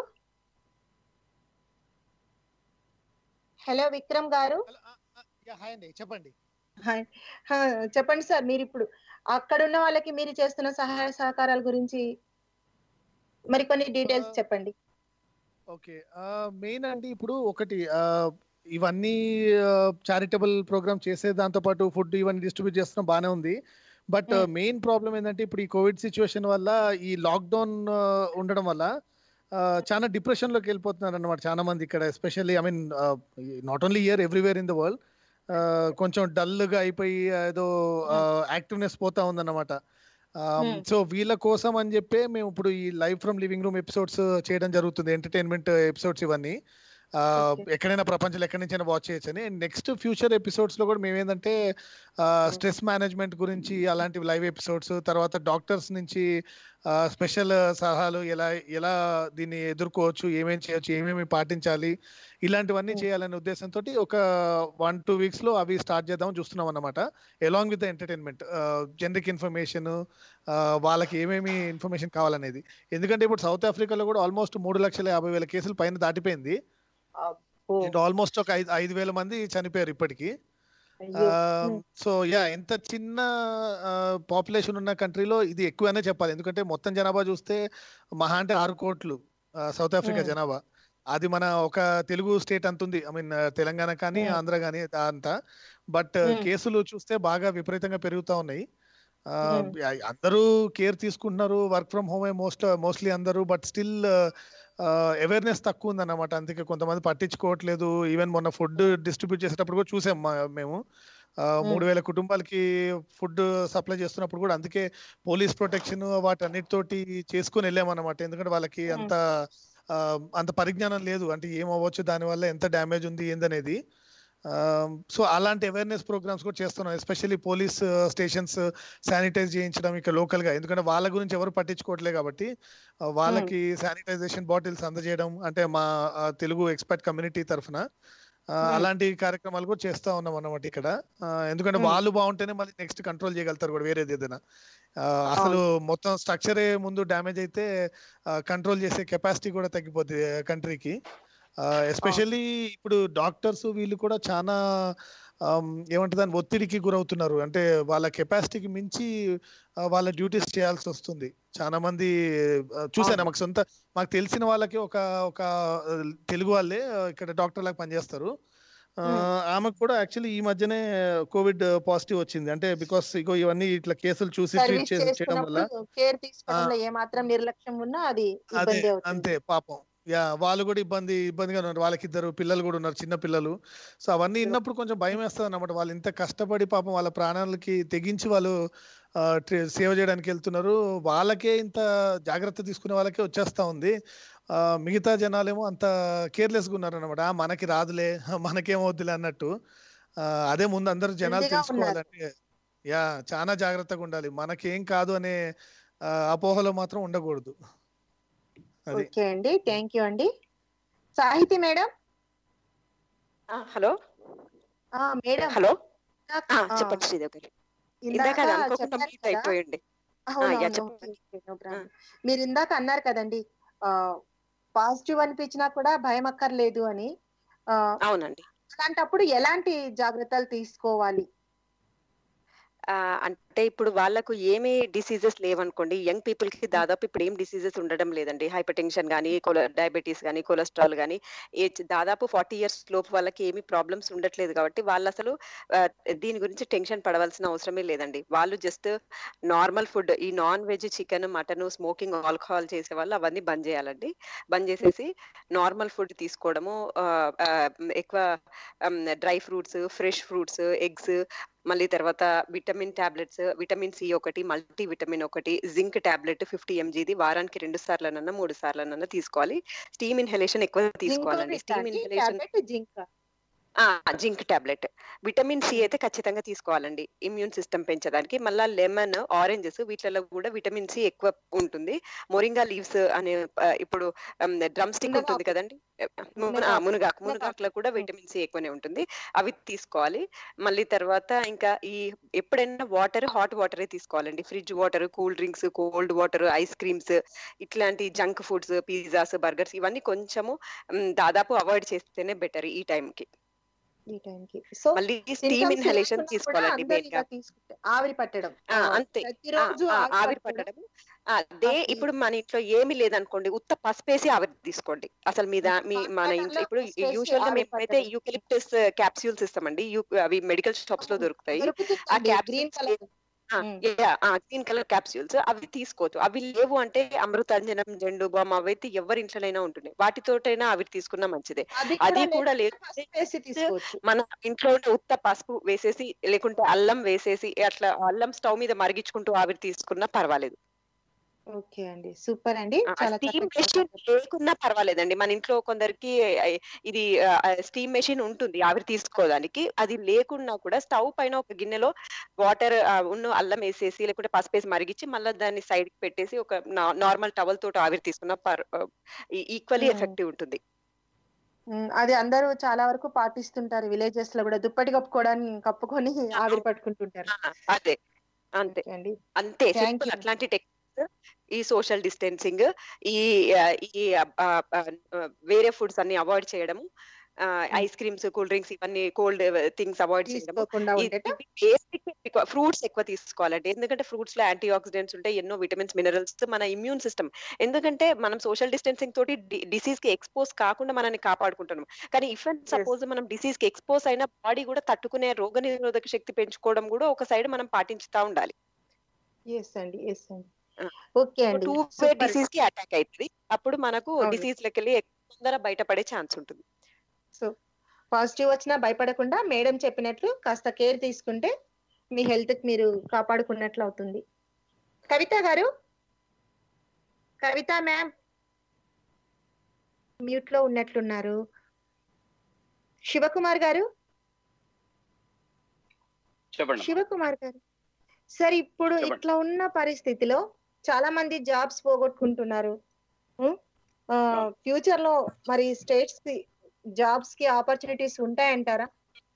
హలో విక్రమ్ గారు హాయ్ అండి చెప్పండి హాయ్. హా, చెప్పండి సార్ మీరు ఇప్పుడు అక్కడ ఉన్న వాళ్ళకి మీరు చేస్తున్న సహాయ సహకారాల గురించి మరికొన్ని డీటెయిల్స్ చెప్పండి ఓకే మెయిన్ అండి ఇప్పుడు ఒకటి ఆ, ఇవన్నీ చారిటబుల్ ప్రోగ్రామ్ చేసే దాంతో పాటు ఫుడ్ ఇవన్నీ డిస్ట్రిబ్యూట్ చేస్తున్నాం బాగానే ఉంది బట్ Hmm. మెయిన్ ప్రాబ్లం ఏంటంటే ఇప్పుడు ఈ కోవిడ్ సిచ్యువేషన్ వల్ల ఈ లాక్డౌన్ ఉండడం వల్ల ఆ, చాలా డిప్రెషన్ లోకి వెళ్ళిపోతున్నారు అనమాట చాలా మంది ఇక్కడ especially I mean not only year everywhere in the world కొంచెం డల్ గా అయిపోయి ఏదో యాక్టివ్నెస్ పోతా ఉందన్నమాట Hmm. సో వీళ్ళ కోసం అని చెప్పి మేము ఇప్పుడు ఈ live from living room episodes చేయడం జరుగుతుంది ఎంటర్టైన్మెంట్ ఎపిసోడ్స్ ఇవన్నీ ఆ, Okay. ఎక్కడైనా ప్రపంచంలో ఎక్కడి నుంచైనా వాచ్ చేయొచ్చు అని నెక్స్ట్ ఫ్యూచర్ ఎపిసోడ్స్ లో కూడా మేము ఏంటంటే స్ట్రెస్ మేనేజ్మెంట్ గురించి అలాంటి లైవ్ ఎపిసోడ్స్ తర్వాత డాక్టర్స్ నుంచి స్పెషల్ సలహాలు ఎలా ఎలా దీన్ని ఎదుర్కోవచ్చు ఏమేం చేయొచ్చు ఏమేమి పాటించాలి ఇలాంటివన్నీ Hmm. చేయాలనే ఉద్దేశంతో ఒక వన్ టూ వీక్స్ లో అవి స్టార్ట్ చేద్దాం చూస్తున్నాం అన్నమాట along with the entertainment generic information వాళ్ళకి ఏమేమి ఇన్ఫర్మేషన్ కావాలనేది ఎందుకంటే ఇప్పుడు సౌత్ ఆఫ్రికాలో కూడా ఆల్మోస్ట్ మూడు లక్షల యాభై వేల కేసులు పైన దాటిపోయింది ఓ, అండ్ ఆల్మోస్ట్ ఒక ఐదు ఐదు వేల మంది చనిపోయారు ఇప్పటికి అయ్యో. Hmm. సో యా ఎంత చిన్న పాపులేషన్ ఉన్న కంట్రీలో ఇది ఎక్కువనే చెప్పాలి ఎందుకంటే మొత్తం జనాభా చూస్తే మహా అంటే ఆరు కోట్లు సౌత్ ఆఫ్రికా Hmm. జనాభా అది మన ఒక తెలుగు స్టేట్ అంత ఉంది ఐ మీన్ తెలంగాణ కానీ Hmm. ఆంధ్ర కానీ అంతా బట్ Hmm. కేసులు చూస్తే బాగా విపరీతంగా పెరుగుతా ఉన్నాయి ఆ, Hmm. యా- అందరూ కేర్ తీసుకుంటున్నారు వర్క్ ఫ్రమ్ హోమే మోస్ట్ మోస్ట్లీ అందరూ బట్ స్టిల్ అవేర్నెస్ తక్కువ ఉందన్నమాట అందుకే కొంతమంది పట్టించుకోవట్లేదు ఈవెన్ మొన్న ఫుడ్ డిస్ట్రిబ్యూట్ చేసేటప్పుడు కూడా చూసాం మా- మేము ఆ, మూడు వేల కుటుంబాలకి ఫుడ్ సప్లై చేస్తున్నప్పుడు కూడా అందుకే పోలీస్ ప్రొటెక్షన్ వాటన్నిటితోటి చేసుకుని వెళ్ళామన్నమాట ఎందుకంటే వాళ్ళకి Hmm. అంత ఆ, అంత పరిజ్ఞానం లేదు అంటే ఏమవ్వచ్చు దానివల్ల ఎంత డ్యామేజ్ ఉంది ఏందనేది సో అలాంటి అవేర్నెస్ ప్రోగ్రామ్స్ కూడా చేస్తున్నాం ఎస్పెషల్లీ పోలీస్ స్టేషన్స్ శానిటైజ్ చేయించడం ఇక్కడ లోకల్ గా ఎందుకంటే వాళ్ళ గురించి ఎవరు పట్టించుకోవట్లేదు కాబట్టి ఆ, వాళ్ళకి శానిటైజేషన్ బాటిల్స్ అందజేయడం అంటే మా ఆ, తెలుగు ఎక్స్పర్ట్ కమ్యూనిటీ తరఫున ఆ, Hmm. అలాంటి కార్యక్రమాలు కూడా చేస్తా ఉన్నాం అన్నమాట ఇక్కడ ఆ, ఎందుకంటే Hmm. వాళ్ళు బాగుంటేనే మళ్ళీ నెక్స్ట్ కంట్రోల్ చేయగలుగుతారు కూడా వేరేది ఏదైనా ఆ, అసలు మొత్తం స్ట్రక్చరే ముందు డ్యామేజ్ అయితే కంట్రోల్ చేసే కెపాసిటీ కూడా తగ్గిపోతుంది కంట్రీకి ఎస్పెషల్లీ ఇప్పుడు డాక్టర్స్ వీళ్ళు కూడా చాలా ఆమ్, ఏమంటే దాని ఒత్తిడికి గురవుతున్నారు అంటే వాళ్ళ కెపాసిటీకి మించి ఆ, వాళ్ళ డ్యూటీస్ చేయాల్సి వస్తుంది చాలా మంది ఆ, చూసాను మాకు సొంత మాకు తెలిసిన వాళ్ళకి ఒక ఒక ఆ, తెలుగు వాళ్ళే ఆ, ఇక్కడ డాక్టర్ లాగా పనిచేస్తారు ఆ, ఆమెకు కూడా యాక్చువల్లీ ఈ మధ్యనే కోవిడ్ పాజిటివ్ వచ్చింది అంటే బికాస్ ఇగో ఇవన్నీ ఇట్లా కేసులు చూసి ట్రీట్ సర్వీస్ చేయడం వల్ల చేస్తున్నప్పుడు కేర్ తీసుకోవడంలో ఏ మాత్రం నిర్లక్ష్యం ఉన్నా అది అదే ఇబ్బంది అవుతుంది అంతే పాపం యా వాళ్ళు కూడా ఇబ్బంది ఇబ్బందిగా ఉన్నారు వాళ్ళకి ఇద్దరు పిల్లలు కూడా ఉన్నారు చిన్న పిల్లలు సో అవన్నీ విన్నప్పుడు కొంచెం భయం వేస్తుంది అన్నమాట వాళ్ళు ఇంత కష్టపడి పాపం వాళ్ళ ప్రాణాలకి తెగించి వాళ్ళు సేవ చేయడానికి వెళ్తున్నారు వాళ్ళకే ఇంత జాగ్రత్త తీసుకునే వాళ్ళకే వచ్చేస్తా ఉంది ఆ, మిగతా జనాలేమో అంత కేర్లెస్ గా ఉన్నారు అనమాట మనకి రాదులే మనకేమవుద్దులే అన్నట్టు ఆ, అదే ముందు అందరు జనాలు హెల్దీగా ఉన్నారు. తెలుసుకోవాలంటే యా చాలా జాగ్రత్తగా ఉండాలి మనకేం కాదు అనే ఆ, అపోహలో మాత్రం ఉండకూడదు అది ఓకే అండి థ్యాంక్ యూ అండి సాహితి మేడం హలో ఆ మేడం హలో ఇందాక- ఆ, చెప్పండి శ్రీదేవి గారు ఇందాక ఇందాక అది అనుకోకుండా చెప్పారు మీట్ కదా అయిపోయింది అవును, యా, అవును, చెప్పండి. Okay, no problem. మీరు ఇందాక అన్నారు కదండి పాజిటివ్ అనిపించినా కూడా భయం అక్కర్లేదు అని ఆ, అవునండి అలాంటప్పుడు ఎలాంటి జాగ్రత్తలు తీసుకోవాలి ఆ, అంటే ఇప్పుడు వాళ్ళకు ఏమీ డిసీజెస్ లేవనుకోండి యంగ్ పీపుల్ కి దాదాపు ఇప్పుడు ఏం డిసీజెస్ ఉండడం లేదండి హైపర్ టెన్షన్ కానీ డయాబెటీస్ కానీ కొలెస్ట్రాల్ కానీ దాదాపు ఫార్టీ ఇయర్స్ లోపు వాళ్ళకి ఏమీ ప్రాబ్లమ్స్ ఉండట్లేదు కాబట్టి వాళ్ళు అసలు ఆ, దీని గురించి టెన్షన్ పడవలసిన అవసరమే లేదండి వాళ్ళు జస్ట్ నార్మల్ ఫుడ్ ఈ non veg chicken mutton smoking alcohol చేసే వాళ్ళు అవన్నీ బంద్ చేయాలండి బంద్ చేసేసి నార్మల్ ఫుడ్ తీసుకోవడము ఆ, ఆ, ఎక్కువ dry fruits fresh fruits eggs మళ్ళీ తర్వాత విటమిన్ టాబ్లెట్స్ విటమిన్ సి ఒకటి మల్టీ విటమిన్ ఒకటి జింక్ టాబ్లెట్ ఫిఫ్టీ ఎంజీది వారానికి రెండు సార్లనన్నా మూడు సార్లనన్నా తీసుకోవాలి స్టీమ్ ఇన్హలేషన్ ఎక్కువ తీసుకోవాలండి steam inhalation tablet zinc zinc tablet vitamin C అయితే ఖచ్చితంగా తీసుకోవాలండి ఇమ్యూన్ సిస్టమ్ పెంచడానికి మళ్ళా లెమన్ ఆరెంజెస్ వీటిలో కూడా విటమిన్ సి ఎక్కువ ఉంటుంది మొరింగా లీవ్స్ అనే ఆ, ఇప్పుడు డ్రమ్ స్టిక్ ఉంటుంది మునగాకు. కదండి మున- ఆ, మునగాకు. మునగాకు మునగాకు. మునగాకులో కూడా విటమిన్ సి ఎక్కువనే ఉంటుంది అవి తీసుకోవాలి మళ్ళీ తర్వాత ఇంకా ఈ ఎప్పుడైనా వాటర్ హాట్ వాటరే తీసుకోవాలండి fridge water cool drinks cold water ice creams ఇట్లాంటి జంక్ ఫుడ్స్ పిజ్జాస్ బర్గర్స్ ఇవన్నీ కొంచెము మ్, దాదాపు అవాయిడ్ చేస్తేనే బెటర్ ఈ time కి ఈ టైంకి సో మళ్ళీ స్టీమ్ ఇన్హలేషన్ తీసుకోవాలండి మెయిన్ గా తీసుకుంటే ఆవిరి పట్టడం ఆ, ఆ, అంతే. ప్రతిరోజు ఆ, ఆవిరి ఆవిరి పట్టడం. పట్టడం అదే అది- ఇప్పుడు మన ఇంట్లో ఏమీ లేదనుకోండి ఉత్త పసుపేసి ఆవిరి తీసుకోండి అసలు మీ దా- మీ మన పాతకాలంలో ఇంట్లో ఇప్పుడు పసుపేసి యూజువల్ గా ఆవిరి మేమైతే పట్టడం. యూకలిప్టస్ క్యాప్సూల్స్ ఇస్తామండి యు- అవి మెడికల్ షాప్స్ లో దొరుకుతాయి దొరుకుతుందండి, capsules green colour um. Green colour capsules అవి తీసుకోవచ్చు అవి లేవు అంటే అమృతాంజనం జెండు బామ్ అవైతే ఎవరి ఇంట్లోనైనా ఉంటున్నాయి వాటితోటైనా అవి తీసుకున్నా మంచిదే అది అది కూడా కూడా లేదు, లేదు పసుపు వేసి తీసుకోవచ్చు మన ఇంట్లో ఉన్న ఉత్త పసుపు వేసేసి లేకుంటే అల్లం వేసేసి అట్లా అల్లం స్టవ్ మీద మరిగించుకుంటూ ఆవిరి తీసుకున్నా పర్వాలేదు ఓకే అండి సూపర్ అండి చాలా స్టీమ్ చక్కగా మెషిన్ చెప్పారు. లేకున్నా పర్వాలేదండి మన ఇంట్లో కొందరికి ఆ, ఇది స్టీమ్ మెషిన్ ఉంటుంది ఆవిరి తీసుకోవడానికి అది లేకున్నా కూడా స్టవ్ పైన ఒక గిన్నెలో వాటర్ ఉన్న అల్లం వేసేసి లేకుంటే పసుపు వేసి మరిగించి మళ్ళీ దాన్ని సైడ్ కి పెట్టేసి ఒక నార్మల్ టవల్ తోటి ఆవిరి తీసుకున్న ఈక్వల్లీ Hmm. ఎఫెక్టివ్ ఉంటుంది ఉమ్, అది అందరూ చాలా వరకు పాటిస్తుంటారు విలేజెస్ లో కూడా దుప్పటి కప్పుకోవడానికి కప్పుకొని ఆవిరి పట్టుకుంటుంటారు ఆ, అదే అంతే ఓకే అండి అంతే Thank సింపుల్ you. అట్లాంటి టెక్నిక్స్ ఈ సోషల్ డిస్టెన్సింగ్ ఈ ఆ, ఈ ఆ, ఆ, ఆ, వేరే ఫుడ్స్ అన్ని అవాయిడ్ చేయడము ఐస్ క్రీమ్స్ కూల్ డ్రింక్స్ ఇవన్నీ కోల్డ్ థింగ్స్ అవాయిడ్ చేయడము తీసుకోకుండా ఉండేట బేసిక్ ఫ్రూట్స్ ఎక్కువ తీసుకోవాలండి ఎందుకంటే ఫ్రూట్స్ లో యాంటీ ఆక్సిడెంట్స్ ఉంటాయి ఎన్నో విటమిన్స్ మినరల్స్ మన ఇమ్యూన్ సిస్టమ్ ఎందుకంటే మనం సోషల్ డిస్టెన్సింగ్ తోటి డిసీజ్ కి ఎక్స్పోజ్ కాకుండా మనల్ని కాపాడుకుంటున్నాం కానీ ఇఫ్ అండ్ సపోజ్ మనం డిసీజ్ కి ఎక్స్పోజ్ అయిన బాడీ కూడా తట్టుకునే రోగ నిరోధక శక్తి పెంచుకోవడం కూడా ఒక సైడ్ మనం పాటించుతా ఉండాలి ఎస్ అండి ఎస్ అండి ఆ. ఓకే అండి టూ వే సూపర్ డిసీజ్ కి అటాక్ అవుతుంది అప్పుడు మనకు అవును. డిసీజ్ లకి వెళ్ళి తొందర బయటపడే ఛాన్స్ ఉంటుంది సో పాజిటివ్ వచ్చినా భయపడకుండా మేడం చెప్పినట్లు కాస్త కేర్ తీసుకుంటే మీ హెల్త్ కి మీరు కాపాడుకున్నట్లు అవుతుంది కవిత గారు కవిత మ్యామ్ మ్యూట్ లో ఉన్నట్లున్నారు శివకుమార్ గారు చెప్పండి శివకుమార్ గారు సార్ ఇప్పుడు చెప్పండి. ఇట్లా ఉన్న పరిస్థితిలో చాలా మంది జాబ్స్ పోగొట్టుకుంటున్నారు ఫ్యూచర్ లో మరి స్టేట్స్ కి జాబ్స్ కి ఆపర్చునిటీస్ ఉంటాయంటారా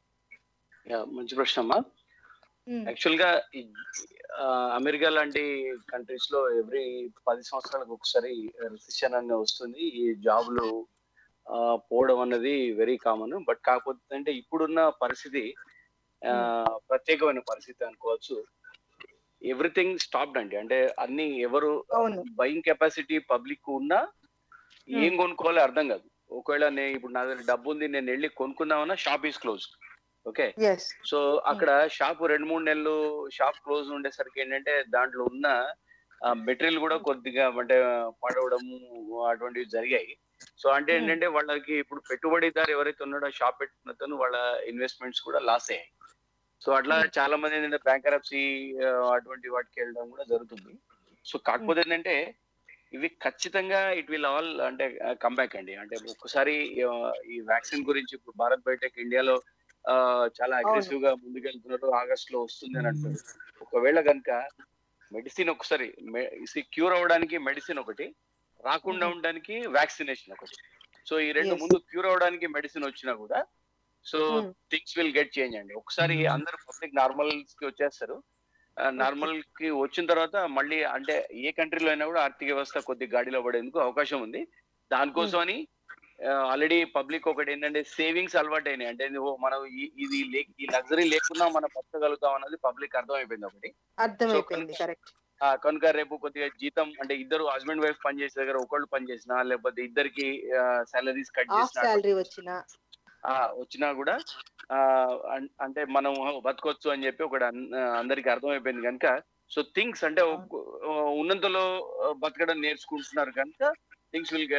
యా, మంచి ప్రశ్న అమ్మా ఉమ్, యాక్చువల్ గా ఈ, ఆ, అమెరికా లాంటి కంట్రీస్ లో ఎవ్రీ పది సంవత్సరాలకు ఒకసారి రిసెషన్ అనేది వస్తుంది ఈ జాబ్లు ఆ, పోవడం అన్నది వెరీ కామన్ బట్ కాకపోతే అంటే ఇప్పుడున్న పరిస్థితి ఆ, ప్రత్యేకమైన పరిస్థితి అనుకోవచ్చు ఎవ్రీథింగ్ స్టాప్డ్ అండి అంటే అన్ని ఎవరు అవును బయింగ్ కెపాసిటీ పబ్లిక్ ఉన్నా ఏం కొనుక్కోవాలో అర్థం కాదు ఒకవేళ నేను ఇప్పుడు నా దగ్గర డబ్బు ఉంది నేను వెళ్ళి కొనుక్కుందామన్నా shop is close okay yes so అక్కడ షాప్ రెండు మూడు నెలలు షాప్ క్లోజ్ ఉండేసరికి ఏంటంటే దాంట్లో ఉన్న మెటీరియల్ కూడా కొద్దిగా అంటే పడవడము అటువంటివి జరిగాయి సో అంటే Hmm. ఏంటంటే వాళ్ళకి ఇప్పుడు పెట్టుబడిదారు ఎవరైతే ఉన్నాడో షాప్ పెట్టిన అతను వాళ్ళ ఇన్వెస్ట్మెంట్స్ కూడా లాస్ అయ్యాయి సో అట్లా Hmm. చాలా మంది ఏంటంటే బ్యాంకరప్సీ అటువంటి వాటికి వెళ్ళడం కూడా జరుగుతుంది సో కాకపోతే ఏంటంటే ఇవి ఖచ్చితంగా ఇట్ విల్ ఆల్ అంటే కంబ్యాక్ అండి అంటే ఒక్కసారి ఆ, ఈ వ్యాక్సిన్ గురించి ఇప్పుడు భారత్ బయోటెక్ ఇండియాలో ఆ, చాలా అగ్రెసివ్ గా ముందుకెళ్తున్నారు ఆగస్ట్ లో వస్తుంది అని అంటారు ఒకవేళ కనుక మెడిసిన్ ఒకసారి క్యూర్ అవ్వడానికి మెడిసిన్ ఒకటి రాకుండా Mhm. ఉండడానికి వ్యాక్సినేషన్ ఒకటి సో ఈ రెండు Yes. ముందు క్యూర్ అవ్వడానికి మెడిసిన్ వచ్చినా కూడా so Hmm. Things will get change అండి ఒకసారి అందరు పబ్లిక్ నార్మల్ కి వచ్చేస్తారు నార్మల్ కి వచ్చిన తర్వాత మళ్ళీ అంటే ఏ కంట్రీలో అయినా కూడా ఆర్థిక వ్యవస్థ కొద్ది గాడిలో పడేందుకు అవకాశం ఉంది దానికోసం అని ఆల్రెడీ పబ్లిక్ ఒకటి ఏంటంటే సేవింగ్స్ అలవాటు అయినాయి అంటే ఇది ఓ మనం ఈ- ఇది లే- ఈ లగ్జరీ లేకున్నా మనం బతకగలుగుతాం అన్నది పబ్లిక్ అర్థమైపోయింది ఒకటి అర్థమైపోయింది So, కరెక్ట్ ఆ, కనుక రేపు కొద్దిగా జీతం అంటే ఇద్దరు హస్బెండ్ వైఫ్ పని చేసే దగ్గర ఒకళ్ళు పని చేసినా లేకపోతే ఇద్దరికి సాలరీస్ కట్ హాఫ్ చేసినా శాలరీ వచ్చిన ఆ, వచ్చినా కూడా ఆ, అన్- అంటే మనం బతకొచ్చు అని చెప్పి ఒకటి అన్- అందరికి అర్థమైపోయింది కనుక సో థింగ్స్ అంటే ఒక- ఉన్నంతలో బతకడం నేర్చుకుంటున్నారు కనుక things will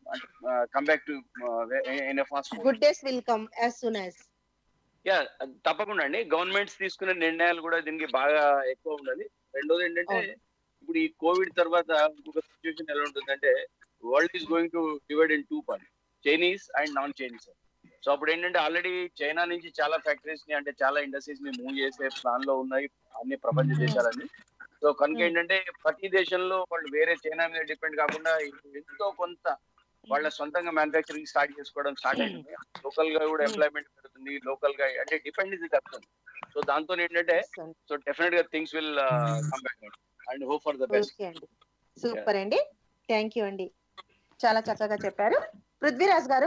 come back to in fast good days will come as soon as యా తప్పకుండా అండి గవర్నమెంట్స్ తీసుకునే నిర్ణయాలు కూడా దీనికి బాగా ఎక్కువ ఉండాలి రెండోది ఏంటంటే అవును. ఇప్పుడు ఈ కోవిడ్ తర్వాత ఇంకొక సిచ్యువేషన్ ఎలా ఉంటుందంటే world is going to divide in two part Chinese and non Chinese so అప్పుడు ఏంటంటే ఆల్రెడీ చైనా నుంచి చాలా ఫ్యాక్టరీస్ ని అంటే చాలా ఇండస్ట్రీస్ ని మూవ్ చేసే ప్లాన్ లో ఉన్నాయి అన్ని ప్రపంచ దేశాలని సో కనుక ఏంటంటే ప్రతి దేశంలో వాళ్ళు వేరే చైనా మీద డిపెండ్ కాకుండా ఎంతో కొంత వాళ్ళ సొంతంగా మ్యానుఫాక్చరింగ్ స్టార్ట్ చేసుకోవడం స్టార్ట్ అయింది లోకల్ గా కూడా ఎంప్లాయ్మెంట్ పెరుగుతుంది లోకల్ గా అంటే డిపెండెన్సీ తగ్గుతుంది సో దాంతో ఏంటంటే సో డెఫినెట్ గా things will come back and hope for the best okay అండి సూపర్ అండి థ్యాంక్ యూ అండి చాలా చక్కగా చెప్పారు పృథ్వీరాజ్ గారు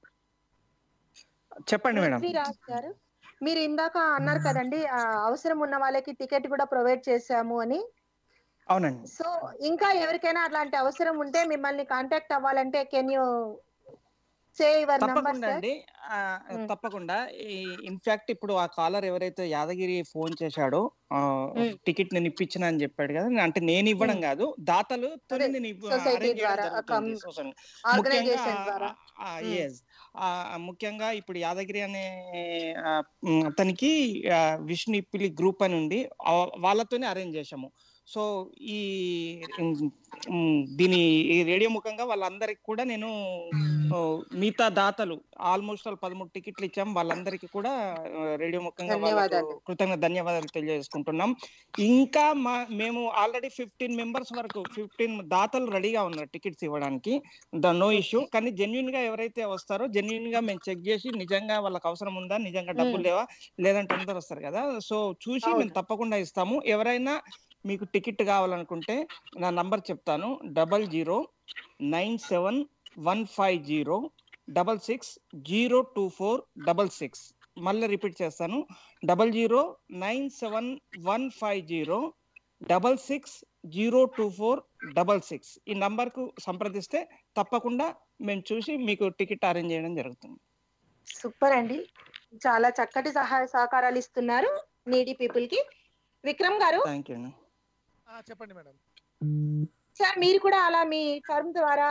చెప్పండి మేడం పృథ్వీరాజ్ గారు మీరు ఇందాక అన్నారు కదండి ఆ, అవసరం ఉన్న వాళ్ళకి టికెట్ కూడా ప్రొవైడ్ చేశాము అని అవునండి సో ఇంకా ఎవరికైనా అట్లాంటి అవసరం ఉంటే మిమ్మల్ని కాంటాక్ట్ అవ్వాలంటే can you say your number తప్పకుండా అండి ఆ, మ్మ్. తప్పకుండా ఇన్ఫాక్ట్ ఇప్పుడు ఆ కాలర్ ఎవరైతే యాదగిరి ఫోన్ చేశాడో మ్మ్. టికెట్ నేను ఇప్పించిన అని చెప్పాడు కదా అంటే నేను ఇవ్వడం మ్మ్. కాదు దాతలు తొలి అదే, నేను ఇవ్వ- society arrange చేయడం ద్వారా, జరుగుతుంది. కమ్- Social- ఆర్గనైజేషన్ ముఖ్యంగా ద్వారా ఆ, మ్మ్. yes. ఆ, ముఖ్యంగా ఇప్పుడు యాదగిరి అనే ఆ, మ్, అతనికి ఆ, విష్ణు ఇప్పిలి గ్రూప్ అని ఉంది ఆ, వాళ్ళతోనే అరేంజ్ చేశాము సో ఈ మ్, మ్, దీని ఈ రేడియో ముఖంగా వాళ్ళందరికి కూడా నేను ఓ, మిగతా దాతలు ఆల్మోస్ట్ ఆల్ పదమూడు టికెట్లు ఇచ్చాం వాళ్ళందరికీ కూడా ఆ, రేడియో ముఖంగా వాళ్ళకు ధన్యవాదాలు. కృతజ్ఞ ధన్యవాదాలు తెలియజేసుకుంటున్నాం ఇంకా మా మేము ఆల్రెడీ ఫిఫ్టీన్ మెంబర్స్ వరకు ఫిఫ్టీన్ దాతలు రెడీగా ఉన్నారు టికెట్స్ ఇవ్వడానికి ద నో ఇష్యూ కానీ జెన్యున్ గా ఎవరైతే వస్తారో జెన్యున్ గా మేము చెక్ చేసి నిజంగా వాళ్ళకి అవసరం ఉందా నిజంగా డబ్బులు లేవా లేదంటే అందరు వస్తారు కదా సో చూసి మేము అవును. తప్పకుండా ఇస్తాము ఎవరైనా మీకు టికెట్ కావాలనుకుంటే నా నంబర్ చెప్తాను double zero nine seven one five zero double six zero two four double six మళ్ళీ రిపీట్ చేస్తాను double zero nine seven one five zero double six zero two four double six ఈ నంబర్కు సంప్రదిస్తే తప్పకుండా మేము చూసి మీకు టికెట్ అరేంజ్ చేయడం జరుగుతుంది సూపర్ అండి చాలా చక్కటి సహాయ సహకారాలు ఇస్తున్నారు నీడీ పీపుల్ కి విక్రమ్ గారు థ్యాంక్ యూ అండి ఆ, చెప్పండి మేడం సార్ మీరు కూడా అలా మీ ఫర్మ్ ద్వారా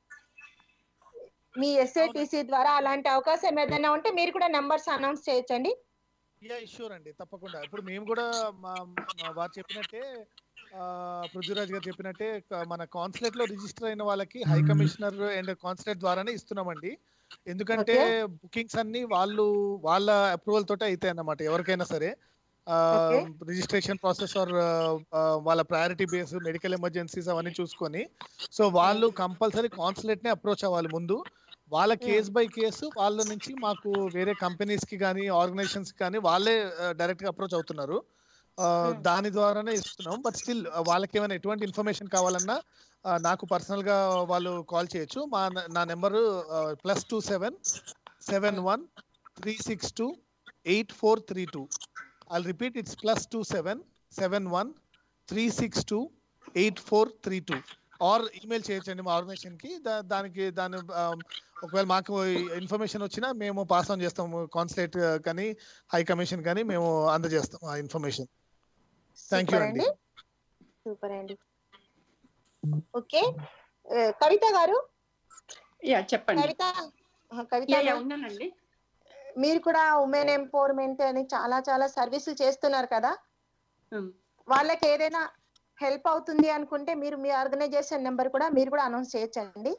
మీ ఎస్ఐటిసి ద్వారా అలాంటి అవకాశం ఏదైనా ఉంటే మీరు కూడా నెంబర్స్ అనౌన్స్ చేయొచ్చండి యా షూర్ అండి తప్పకుండా ఇప్పుడు మేము కూడా మా మా వారు చెప్పినట్టే ఆ, పృథ్వీరాజ్ గారు చెప్పినట్టే క- మన కాన్సులేట్ లో రిజిస్టర్ అయిన వాళ్ళకి హై కమిషనర్ అండ్ కాన్సులేట్ ద్వారానే ఇస్తున్నామండి ఎందుకంటే బుకింగ్స్ అన్ని వాళ్ళు వాళ్ళ అప్రూవల్ తోటే అవుతాయి అన్నమాట ఎవరికైనా సరే Okay. రిజిస్ట్రేషన్ ప్రాసెస్ ఆర్ వాళ్ళ ప్రయారిటీ బేస్ మెడికల్ ఎమర్జెన్సీస్ అవన్నీ చూసుకొని సో వాళ్ళు కంపల్సరీ కాన్సులేట్ నే అప్రోచ్ అవ్వాలి ముందు వాళ్ళ కేస్ బై కేసు వాళ్ళ నుంచి మాకు వేరే కంపెనీస్ కి కానీ ఆర్గనైజేషన్స్ కి కానీ వాళ్ళే డైరెక్ట్ గా అప్రోచ్ అవుతున్నారు ఆ, దాని ద్వారానే ఇస్తున్నాం బట్ స్టిల్ వాళ్ళకి ఏమైనా ఎటువంటి ఇన్ఫర్మేషన్ కావాలన్నా ఆ, నాకు పర్సనల్ గా వాళ్ళు కాల్ చేయొచ్చు మా నా number plus two seven seven one three six two eight four three two I repeat it's plus two seven seven one three six two eight four three two or email చేయొచ్చండి మా organisation కి దా- దానికి దాని ఆ, ఒకవేళ మాకు information వచ్చినా మేము పాస్ ఆన్ చేస్తాము కాన్సులేట్ కానీ హై కమిషన్ కానీ మేము అందజేస్తాం ఆ ఇన్ఫర్మేషన్ థ్యాంక్ యూ సూపర్ అండి అండి సూపర్ అండి ఓకే ఏ, కవిత గారు యా చెప్పండి కవిత ఆ, కవిత యా యా గారు, ఉన్నానండి మీరు కూడా ఉమెన్ ఎంపవర్మెంట్ అని చాలా చాలా సర్వీసులు చేస్తున్నారు కదా ఉమ్. వాళ్ళకి ఏదైనా హెల్ప్ అవుతుంది అనుకుంటే మీరు మీ ఆర్గనైజేషన్ నెంబర్ కూడా మీరు కూడా అనౌన్స్ చేయొచ్చండి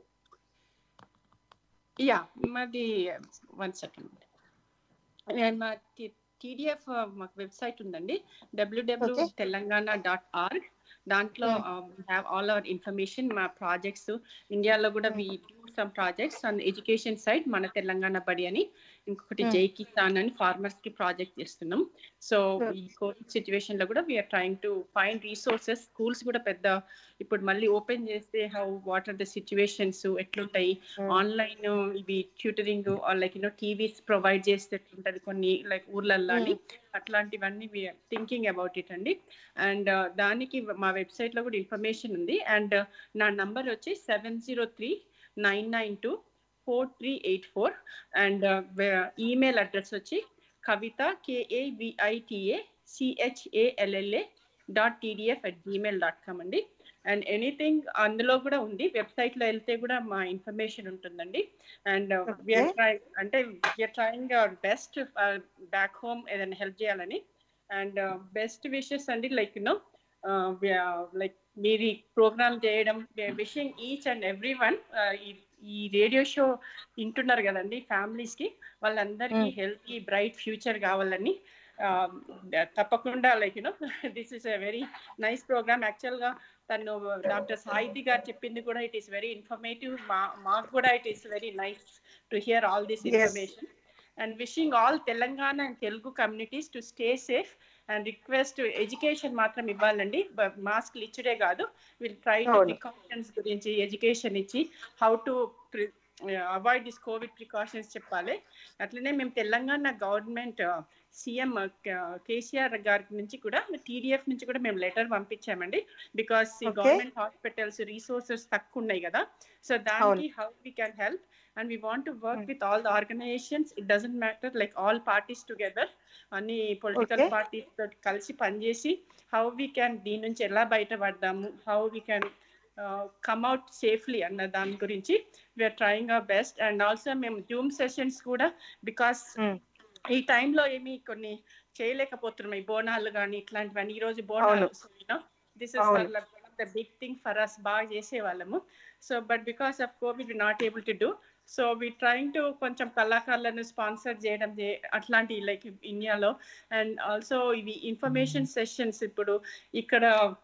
యా మాది వన్ సెకండ్ మా టీడీఎఫ్ మాకు వెబ్సైట్ ఉందండి WWW Okay. Telangana dot org దాంట్లో హ్యావ్ ఆల్ అవర్ ఇన్ఫర్మేషన్ మా ప్రాజెక్ట్స్ ఇండియాలో కూడా we do some projects on education side మన తెలంగాణ బడి అని ఇంకొకటి Hmm. జై కిసాన్ అని ఫార్మర్స్ కి ప్రాజెక్ట్ చేస్తున్నాం సో Hmm. ఈ కోవిడ్ సిచ్యువేషన్ లో కూడా we're trying to find resources schools కూడా పెద్ద ఇప్పుడు మళ్ళీ ఓపెన్ చేస్తే how what are the situations ఎట్లుంటాయి ఆన్లైన్ ఇవి tutoring like you know TVs provide చేస్తే ఎట్లుంటది కొన్ని లైక్ ఊర్లల్లో అని అట్లాంటివన్నీ థింకింగ్ అబౌట్ ఇట్ అండి అండ్ దానికి మా వెబ్సైట్ లో కూడా ఇన్ఫర్మేషన్ ఉంది అండ్ నా నంబర్ వచ్చి seven zero three nine nine two four three eight four and email address వచ్చి Kavita K A V I T A C H A L L A dot TDF at Gmail dot com అండి అండ్ ఎనీథింగ్ అందులో కూడా ఉంది వెబ్సైట్ లో వెళ్తే కూడా మా ఇన్ఫర్మేషన్ ఉంటుందండి అండ్ విఆర్ ట్రై అంటే we're trying our best back home ఏదైనా హెల్ప్ చేయాలని అండ్ బెస్ట్ విషెస్ అండి లైక్ యూనో లైక్ మీరు ప్రోగ్రామ్ చేయడం wishing each and every one ఈ రేడియో షో వింటున్నారు కదండి ఫ్యామిలీస్ కి వాళ్ళందరికీ Mm. హెల్తీ బ్రైట్ ఫ్యూచర్ కావాలని ఆ, తప్పకుండా like you know this is a very nice programme actual గా తను డాక్టర్ సాహితి గారు చెప్పింది కూడా ఇట్ ఈస్ వెరీ ఇన్ఫర్మేటివ్ మా మాకు కూడా it is very nice to hear all this Yes. Information and wishing all Telangana and Telugu communities to stay safe and request education మాత్రం ఇవ్వాలండి మాస్క్లు ఇచ్చుడే కాదు విల్ ట్రై టు అవును. ప్రికాషన్స్ గురించి ఎడ్యుకేషన్ ఇచ్చి how to avoid this Covid precautions చెప్పాలి అట్లనే మేము తెలంగాణ గవర్నమెంట్ సీఎం కేసీఆర్ గారి నుంచి కూడా టీడీఎఫ్ నుంచి కూడా మేము లెటర్ పంపించామండి because Okay. Government hospitals resources తక్కువ ఉన్నాయి కదా సో దానికి how we can help and we want to work Hmm. With all the organisations it doesn't matter like all parties together అన్ని పొలిటికల్ Okay. పార్టీస్ తోటి కలిసి పనిచేసి how we can దీని నుంచి ఎలా బయటపడదాము how we can come out safely అన్న దాని గురించి we are trying our best and also మేము జూమ్ సెషన్స్ కూడా బికాస్ Mm. ఈ టైంలో ఏమి కొన్ని చేయలేకపోతున్నాం ఈ బోనాలు కానీ ఇట్లాంటివన్నీ ఈ రోజు బోనాలు దిస్ ఇస్ అవును. The big thing for us బాగా చేసేవాళ్ళము so but because of COVID not able to do so we trying to కొంచెం కళాకారులను స్పాన్సర్ చేయడం చే- అట్లాంటి లైక్ ఇండియాలో అండ్ ఆల్సో ఇవి ఇన్ఫర్మేషన్ సెషన్స్ ఇప్పుడు ఇక్కడ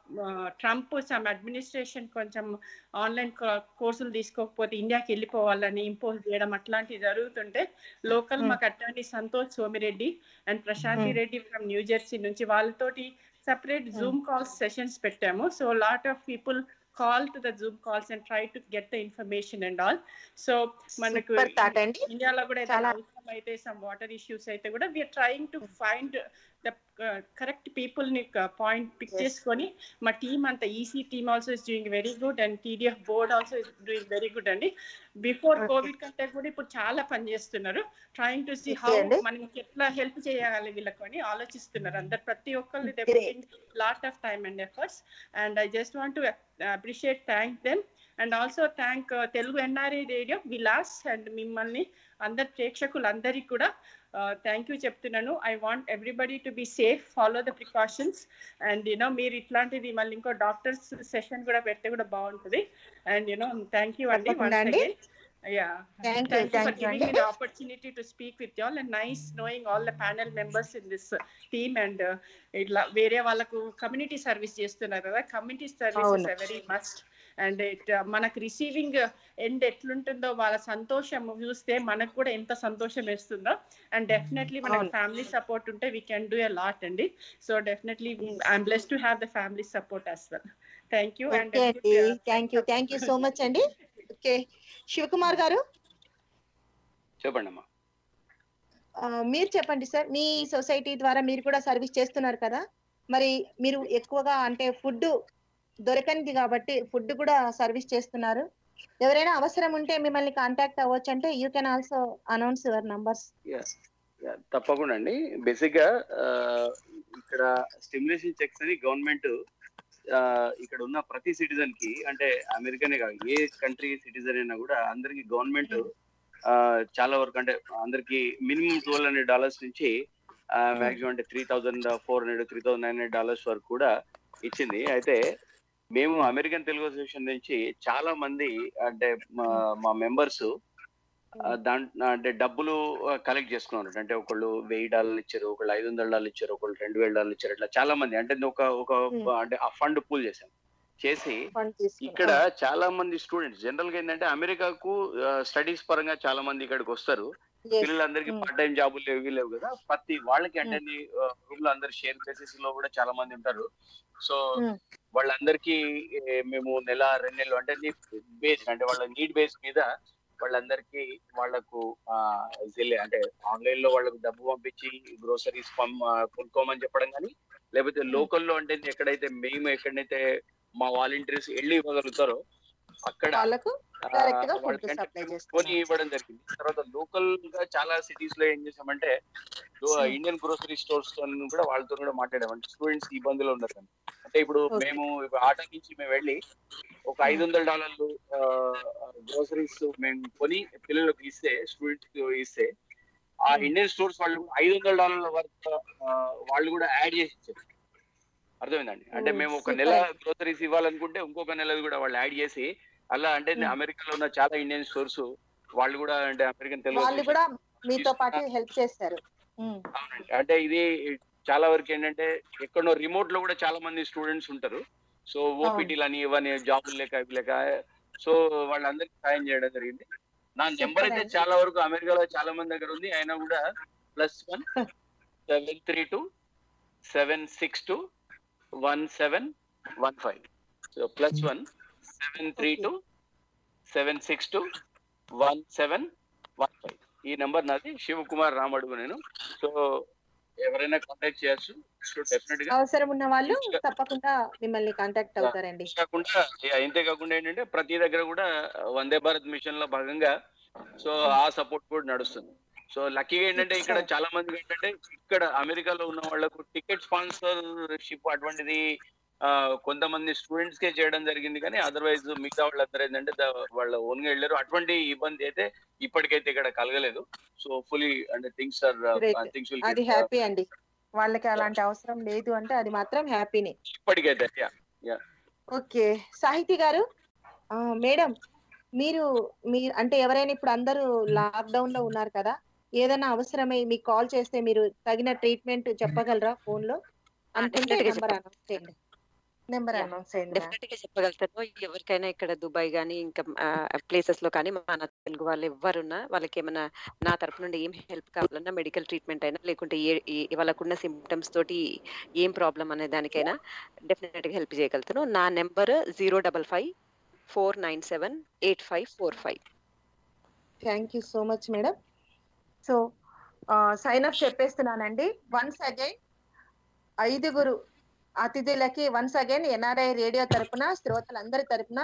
ట్రంప్ సమ్ అడ్మినిస్ట్రేషన్ కొంచెం ఆన్లైన్ కోర్సులు తీసుకోకపోతే ఇండియాకి వెళ్ళిపోవాలని ఇంపోజ్ చేయడం అట్లాంటివి జరుగుతుంటే లోకల్ Hmm. మాకు అట్లాంటి Santosh Somireddy and Prashanthi Hmm. Reddy from New Jersey నుంచి వాళ్ళతోటి సెపరేట్ జూమ్ కాల్స్ సెషన్స్ పెట్టాము so lot of people call to the Zoom calls and try to get the information and all so మనకు Super thought అండి ఇండియాలో కూడా ఏదైనా చాలా- అవసరం అయితే సమ్ వాటర్ ఇష్యూస్ అయితే కూడా we are trying to find the correct people ని పాయింట్ పిక్ Yes. చేసుకొని మా టీమ్ అంత EC team also is doing very good and TDF board also is doing very good అండి బిఫోర్ Okay. కోవిడ్ కంటే కూడా ఇప్పుడు చాలా పని చేస్తున్నారు trying to see Okay how అండి. మనం ఎట్లా హెల్ప్ చేయాలి వీళ్ళకు అని ఆలోచిస్తున్నారు అందరు ప్రతి ఒక్కళ్ళు Great. Lot of time and efforts and I just want to appreciate thank them and also thank Telugu NRI radio Vilas and మిమ్మల్ని అందరి ప్రేక్షకులందరికీ కూడా థ్యాంక్ యూ చెప్తున్నాను I want everybody to be safe follow the precautions and you know మీరు ఇట్లాంటిది మళ్ళీ ఇంకో doctors session కూడా పెడితే కూడా బాగుంటుంది అండ్ యూనో థ్యాంక్ యూ అండి తప్పకుండా అండి. yeah Thank you, thank you for thank you giving అండి. me the opportunity to speak with you all and nice knowing all the panel members in this uh, team and uh, ఇట్లా వేరే వాళ్ళకు community service చేస్తున్నారు కదా community service అవును. Very must and it మనకు receiving end ఎట్లుంటుందో వాళ్ళ సంతోషం చూస్తే మనకు కూడా ఎంత సంతోషం వేస్తుందో అండ్ డెఫినెట్లీ మనకు అవును. ఫ్యామిలీ సపోర్ట్ ఉంటే we can do a lot అండి so definitely I'm bless to have the family support as well thank you and okay అండి thank you thank you so much అండి ఓకే శివకుమార్ గారు చెప్పండి అమ్మా ఆ, మీరు చెప్పండి సార్ మీ సొసైటీ ద్వారా మీరు కూడా సర్వీస్ చేస్తున్నారు కదా మరి మీరు ఎక్కువగా అంటే ఫుడ్ దొరకనిది కాబట్టి ఫుడ్ కూడా సర్వీస్ చేస్తున్నారు ఎవరైనా అవసరం ఉంటే మిమ్మల్ని కాంటాక్ట్ అవ్వచ్చు అంటే you can also announce your numbers Yeah. Yeah, తప్పకుండా అండి బేసిక్ గా ఆ, ఇక్కడ స్టిమ్యులేషన్ చెక్స్ అని గవర్నమెంట్ ఇక్కడ ఉన్న ప్రతి సిటిజన్ కి అంటే అమెరికానే కాదు ఏ కంట్రీ సిటిజన్ అయినా కూడా అందరికి గవర్నమెంట్ చాలా వరకు అంటే అందరికి మినిమం ట్వెల్వ్ హండ్రెడ్ డాలర్స్ నుంచి మాక్సిమం అంటే three thousand four hundred three thousand nine hundred dollars వరకు కూడా ఇచ్చింది అయితే మేము అమెరికన్ తెలుగు అసోసియేషన్ నుంచి చాలా మంది అంటే మా మా మెంబర్స్ దాంట్లో అంటే డబ్బులు కలెక్ట్ చేసుకున్నారు అంటే ఒకళ్ళు వెయ్యి డాలర్లు ఇచ్చారు ఒకళ్ళు ఐదు వందల డాలర్లు ఇచ్చారు ఒకళ్ళు రెండు వేల డాలర్లు ఇచ్చారు ఇట్లా చాలా మంది అంటే ఒక ఒక Hmm. అంటే ఆ ఫండ్ పూల్ చేశాం చేసి ఫండ్ ఇక్కడ చాలా మంది స్టూడెంట్స్ జనరల్ గా ఏంటంటే అమెరికాకు స్టడీస్ పరంగా చాలా మంది ఇక్కడికి వస్తారు పిల్లలందరికీ Hmm. పార్ట్ టైం జాబులు లేవు ఇవి లేవు కదా ప్రతి వాళ్ళకి అంటే రూమ్ లో అందరు షేర్ బేసిస్ లో కూడా చాలా మంది ఉంటారు సో Hmm. వాళ్ళందరికీ ఏ, మేము నెల రెండు నెలలు అంటే బేస్ అంటే వాళ్ళ నీడ్ బేస్ మీద వాళ్ళందరికీ వాళ్ళకు ఆ, వెళ్ళి అంటే ఆన్లైన్ లో వాళ్ళకు డబ్బు పంపించి గ్రోసరీస్ కొనుక్కోమని చెప్పడం కానీ లేకపోతే లోకల్లో అంటే ఎక్కడైతే మేము ఎక్కడైతే మా వాలంటీర్స్ వెళ్ళి ఇవ్వగలుగుతారో అక్కడ వాళ్ళకు ఆ, direct గా food వాళ్ళకంటే supply మేము చేస్తున్నారు. కొని ఇవ్వడం జరిగింది తర్వాత లోకల్ గా చాలా సిటీస్ లో ఏం చేసామంటే Hmm. ఇండియన్ గ్రోసరీ స్టోర్స్ తో కూడా వాళ్ళతో కూడా మాట్లాడాం అంటే స్టూడెంట్స్ ఇబ్బందులు ఉన్నారు కానీ. అంటే ఇప్పుడు Okay. మేము ఇప్పుడు ఆటో నుంచి మేము వెళ్ళి ఒక ఐదు వందల డాలర్లు గ్రోసరీస్ మేము కొని పిల్లలకు ఇస్తే స్టూడెంట్స్ ఇస్తే ఆ Hmm. ఇండియన్ స్టోర్స్ వాళ్ళు ఐదు వందల డాలర్ల వరకు వాళ్ళు కూడా యాడ్ చేసి ఇచ్చారు అర్థమైందండి అంటే Oh, మేము ఒక super. నెల గ్రోసరీస్ ఇవ్వాలనుకుంటే ఇంకొక నెలది కూడా వాళ్ళు యాడ్ చేసి అలా అంటే Hmm. అమెరికాలో ఉన్న చాలా ఇండియన్ స్టోర్స్ వాళ్ళు కూడా అంటే అమెరికన్ తెలుగు వాళ్ళు Association కూడా మీతో పాటు హెల్ప్ చేస్తారు ఉమ్, అవునండి అంటే ఇది చాలా వరకు ఏంటంటే ఎక్కడో రిమోట్ లో కూడా చాలా మంది స్టూడెంట్స్ ఉంటారు సో ఓపీటీలు అని ఇవని జాబులు లేక ఇవి లేక సో వాళ్ళందరికీ సాయం చేయడం జరిగింది నా నెంబర్ అయితే చెప్పండి. చాలా వరకు అమెరికాలో చాలా మంది దగ్గర ఉంది అయినా కూడా plus one seven three two seven six two one seven one five so plus one seven three two seven six two one seven one five ఈ నెంబర్ నాది శివకుమార్ రామడుగు నేను సో ఎవరైనా కాంటాక్ట్ చేయొచ్చు సో డెఫినెట్ గా అవసరం ఉన్న వాళ్ళు తప్పకుండా మిమ్మల్ని కాంటాక్ట్ అవుతారండి కాకుండా ఇంతే కాకుండా ఏంటంటే ప్రతి దగ్గర కూడా వందే భారత్ మిషన్ లో భాగంగా సో ఆ సపోర్ట్ కూడా నడుస్తుంది సో లక్కీగా ఏంటంటే ఇక్కడ చాలా మంది ఏంటంటే ఇక్కడ అమెరికాలో ఉన్న వాళ్ళకు టికెట్ స్పాన్సర్షిప్ అటువంటిది ఆ, కొంతమంది స్టూడెంట్స్ కే చేయడం జరిగింది కానీ అదర్వైజ్ మిగతా వాళ్ళందరూ ఏంటంటే ద- వాళ్ళ ఓన్ గా వెళ్ళారు అటువంటి ఇబ్బంది అయితే ఇప్పటికైతే ఇక్కడ కలగలేదు సో ఫుల్లీ అంటే థింగ్స్ ఆర్ Great. థింగ్స్ అది హ్యాపీ అండి వాళ్ళకి అలాంటి అవసరం లేదు అంటే అది మాత్రం హ్యాపీనే ఇప్పటికైతే yeah. ఓకే సాహితి గారు ఆ, మేడం మీరు మీరు అంటే ఎవరైనా ఇప్పుడు అందరూ లాక్డౌన్ లో ఉన్నారు కదా ఏదైనా అవసరమై మీకు కాల్ చేస్తే మీరు తగిన ట్రీట్మెంట్ చెప్పగలరా ఫోన్ లో అనుకుంటే definitely గా నెంబర్ అనౌన్స్ చేయండి నెంబర్ Yeah. అనౌన్స్ చేయండి ma'am. డెఫినెట్ గా చెప్పగలుగుతాను ఎవరికైనా ఇక్కడ దుబాయ్ గానీ ఇంకా ప్లేసెస్ లో కానీ మన తెలుగు వాళ్ళు ఎవరున్నా వాళ్ళకి ఏమైనా నా తరపు నుండి ఏం హెల్ప్ కావాలన్నా మెడికల్ ట్రీట్మెంట్ అయినా లేకుంటే ఏ ఏ- వాళ్ళకున్న సిమ్టమ్స్ తోటి ఏం ప్రాబ్లం అనే దానికైనా డెఫినెట్ గా హెల్ప్ చేయగలుగుతాను నా number zero double five four nine seven eight five four five thank you so much madam so sign up చెప్పేస్తున్నానండి వన్స్ అగైన్ ఐదుగురు అతిథులకి వన్స్ అగైన్ ఎన్ఆర్ఐ రేడియో తరపున శ్రోతలందరి తరపున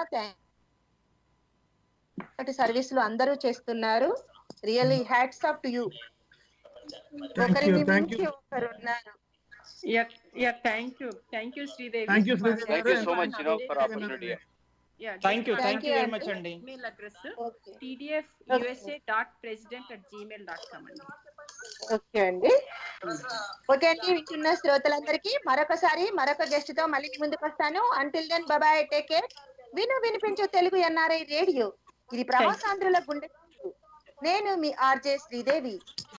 సర్వీసులు అందరూ చేస్తున్నారు really hats off to you ఒకరిని thank you. మించి ఒకరు ఉన్నారు Yeah, yeah, thank you. Thank you, Sridevi. Thank you, for Sridevi. Thank you so much having for us. Opportunity Yeah, thank you just thank you you, very Aunty. Much అండి email address okay tdfusa.president at gmail.com అండి okay అండి okay అండి వింటున్న శ్రోతలందరికీ మరొకసారి మరొక guest తో మళ్ళీ మీ ముందుకు వస్తాను until then bye bye take care విను వినిపించు తెలుగు ఎన్ఆర్ఐ రేడియో ఇది ప్రవాసాంధ్రుల గుండె చప్పుడు. నేను మీ ఆర్జే శ్రీదేవి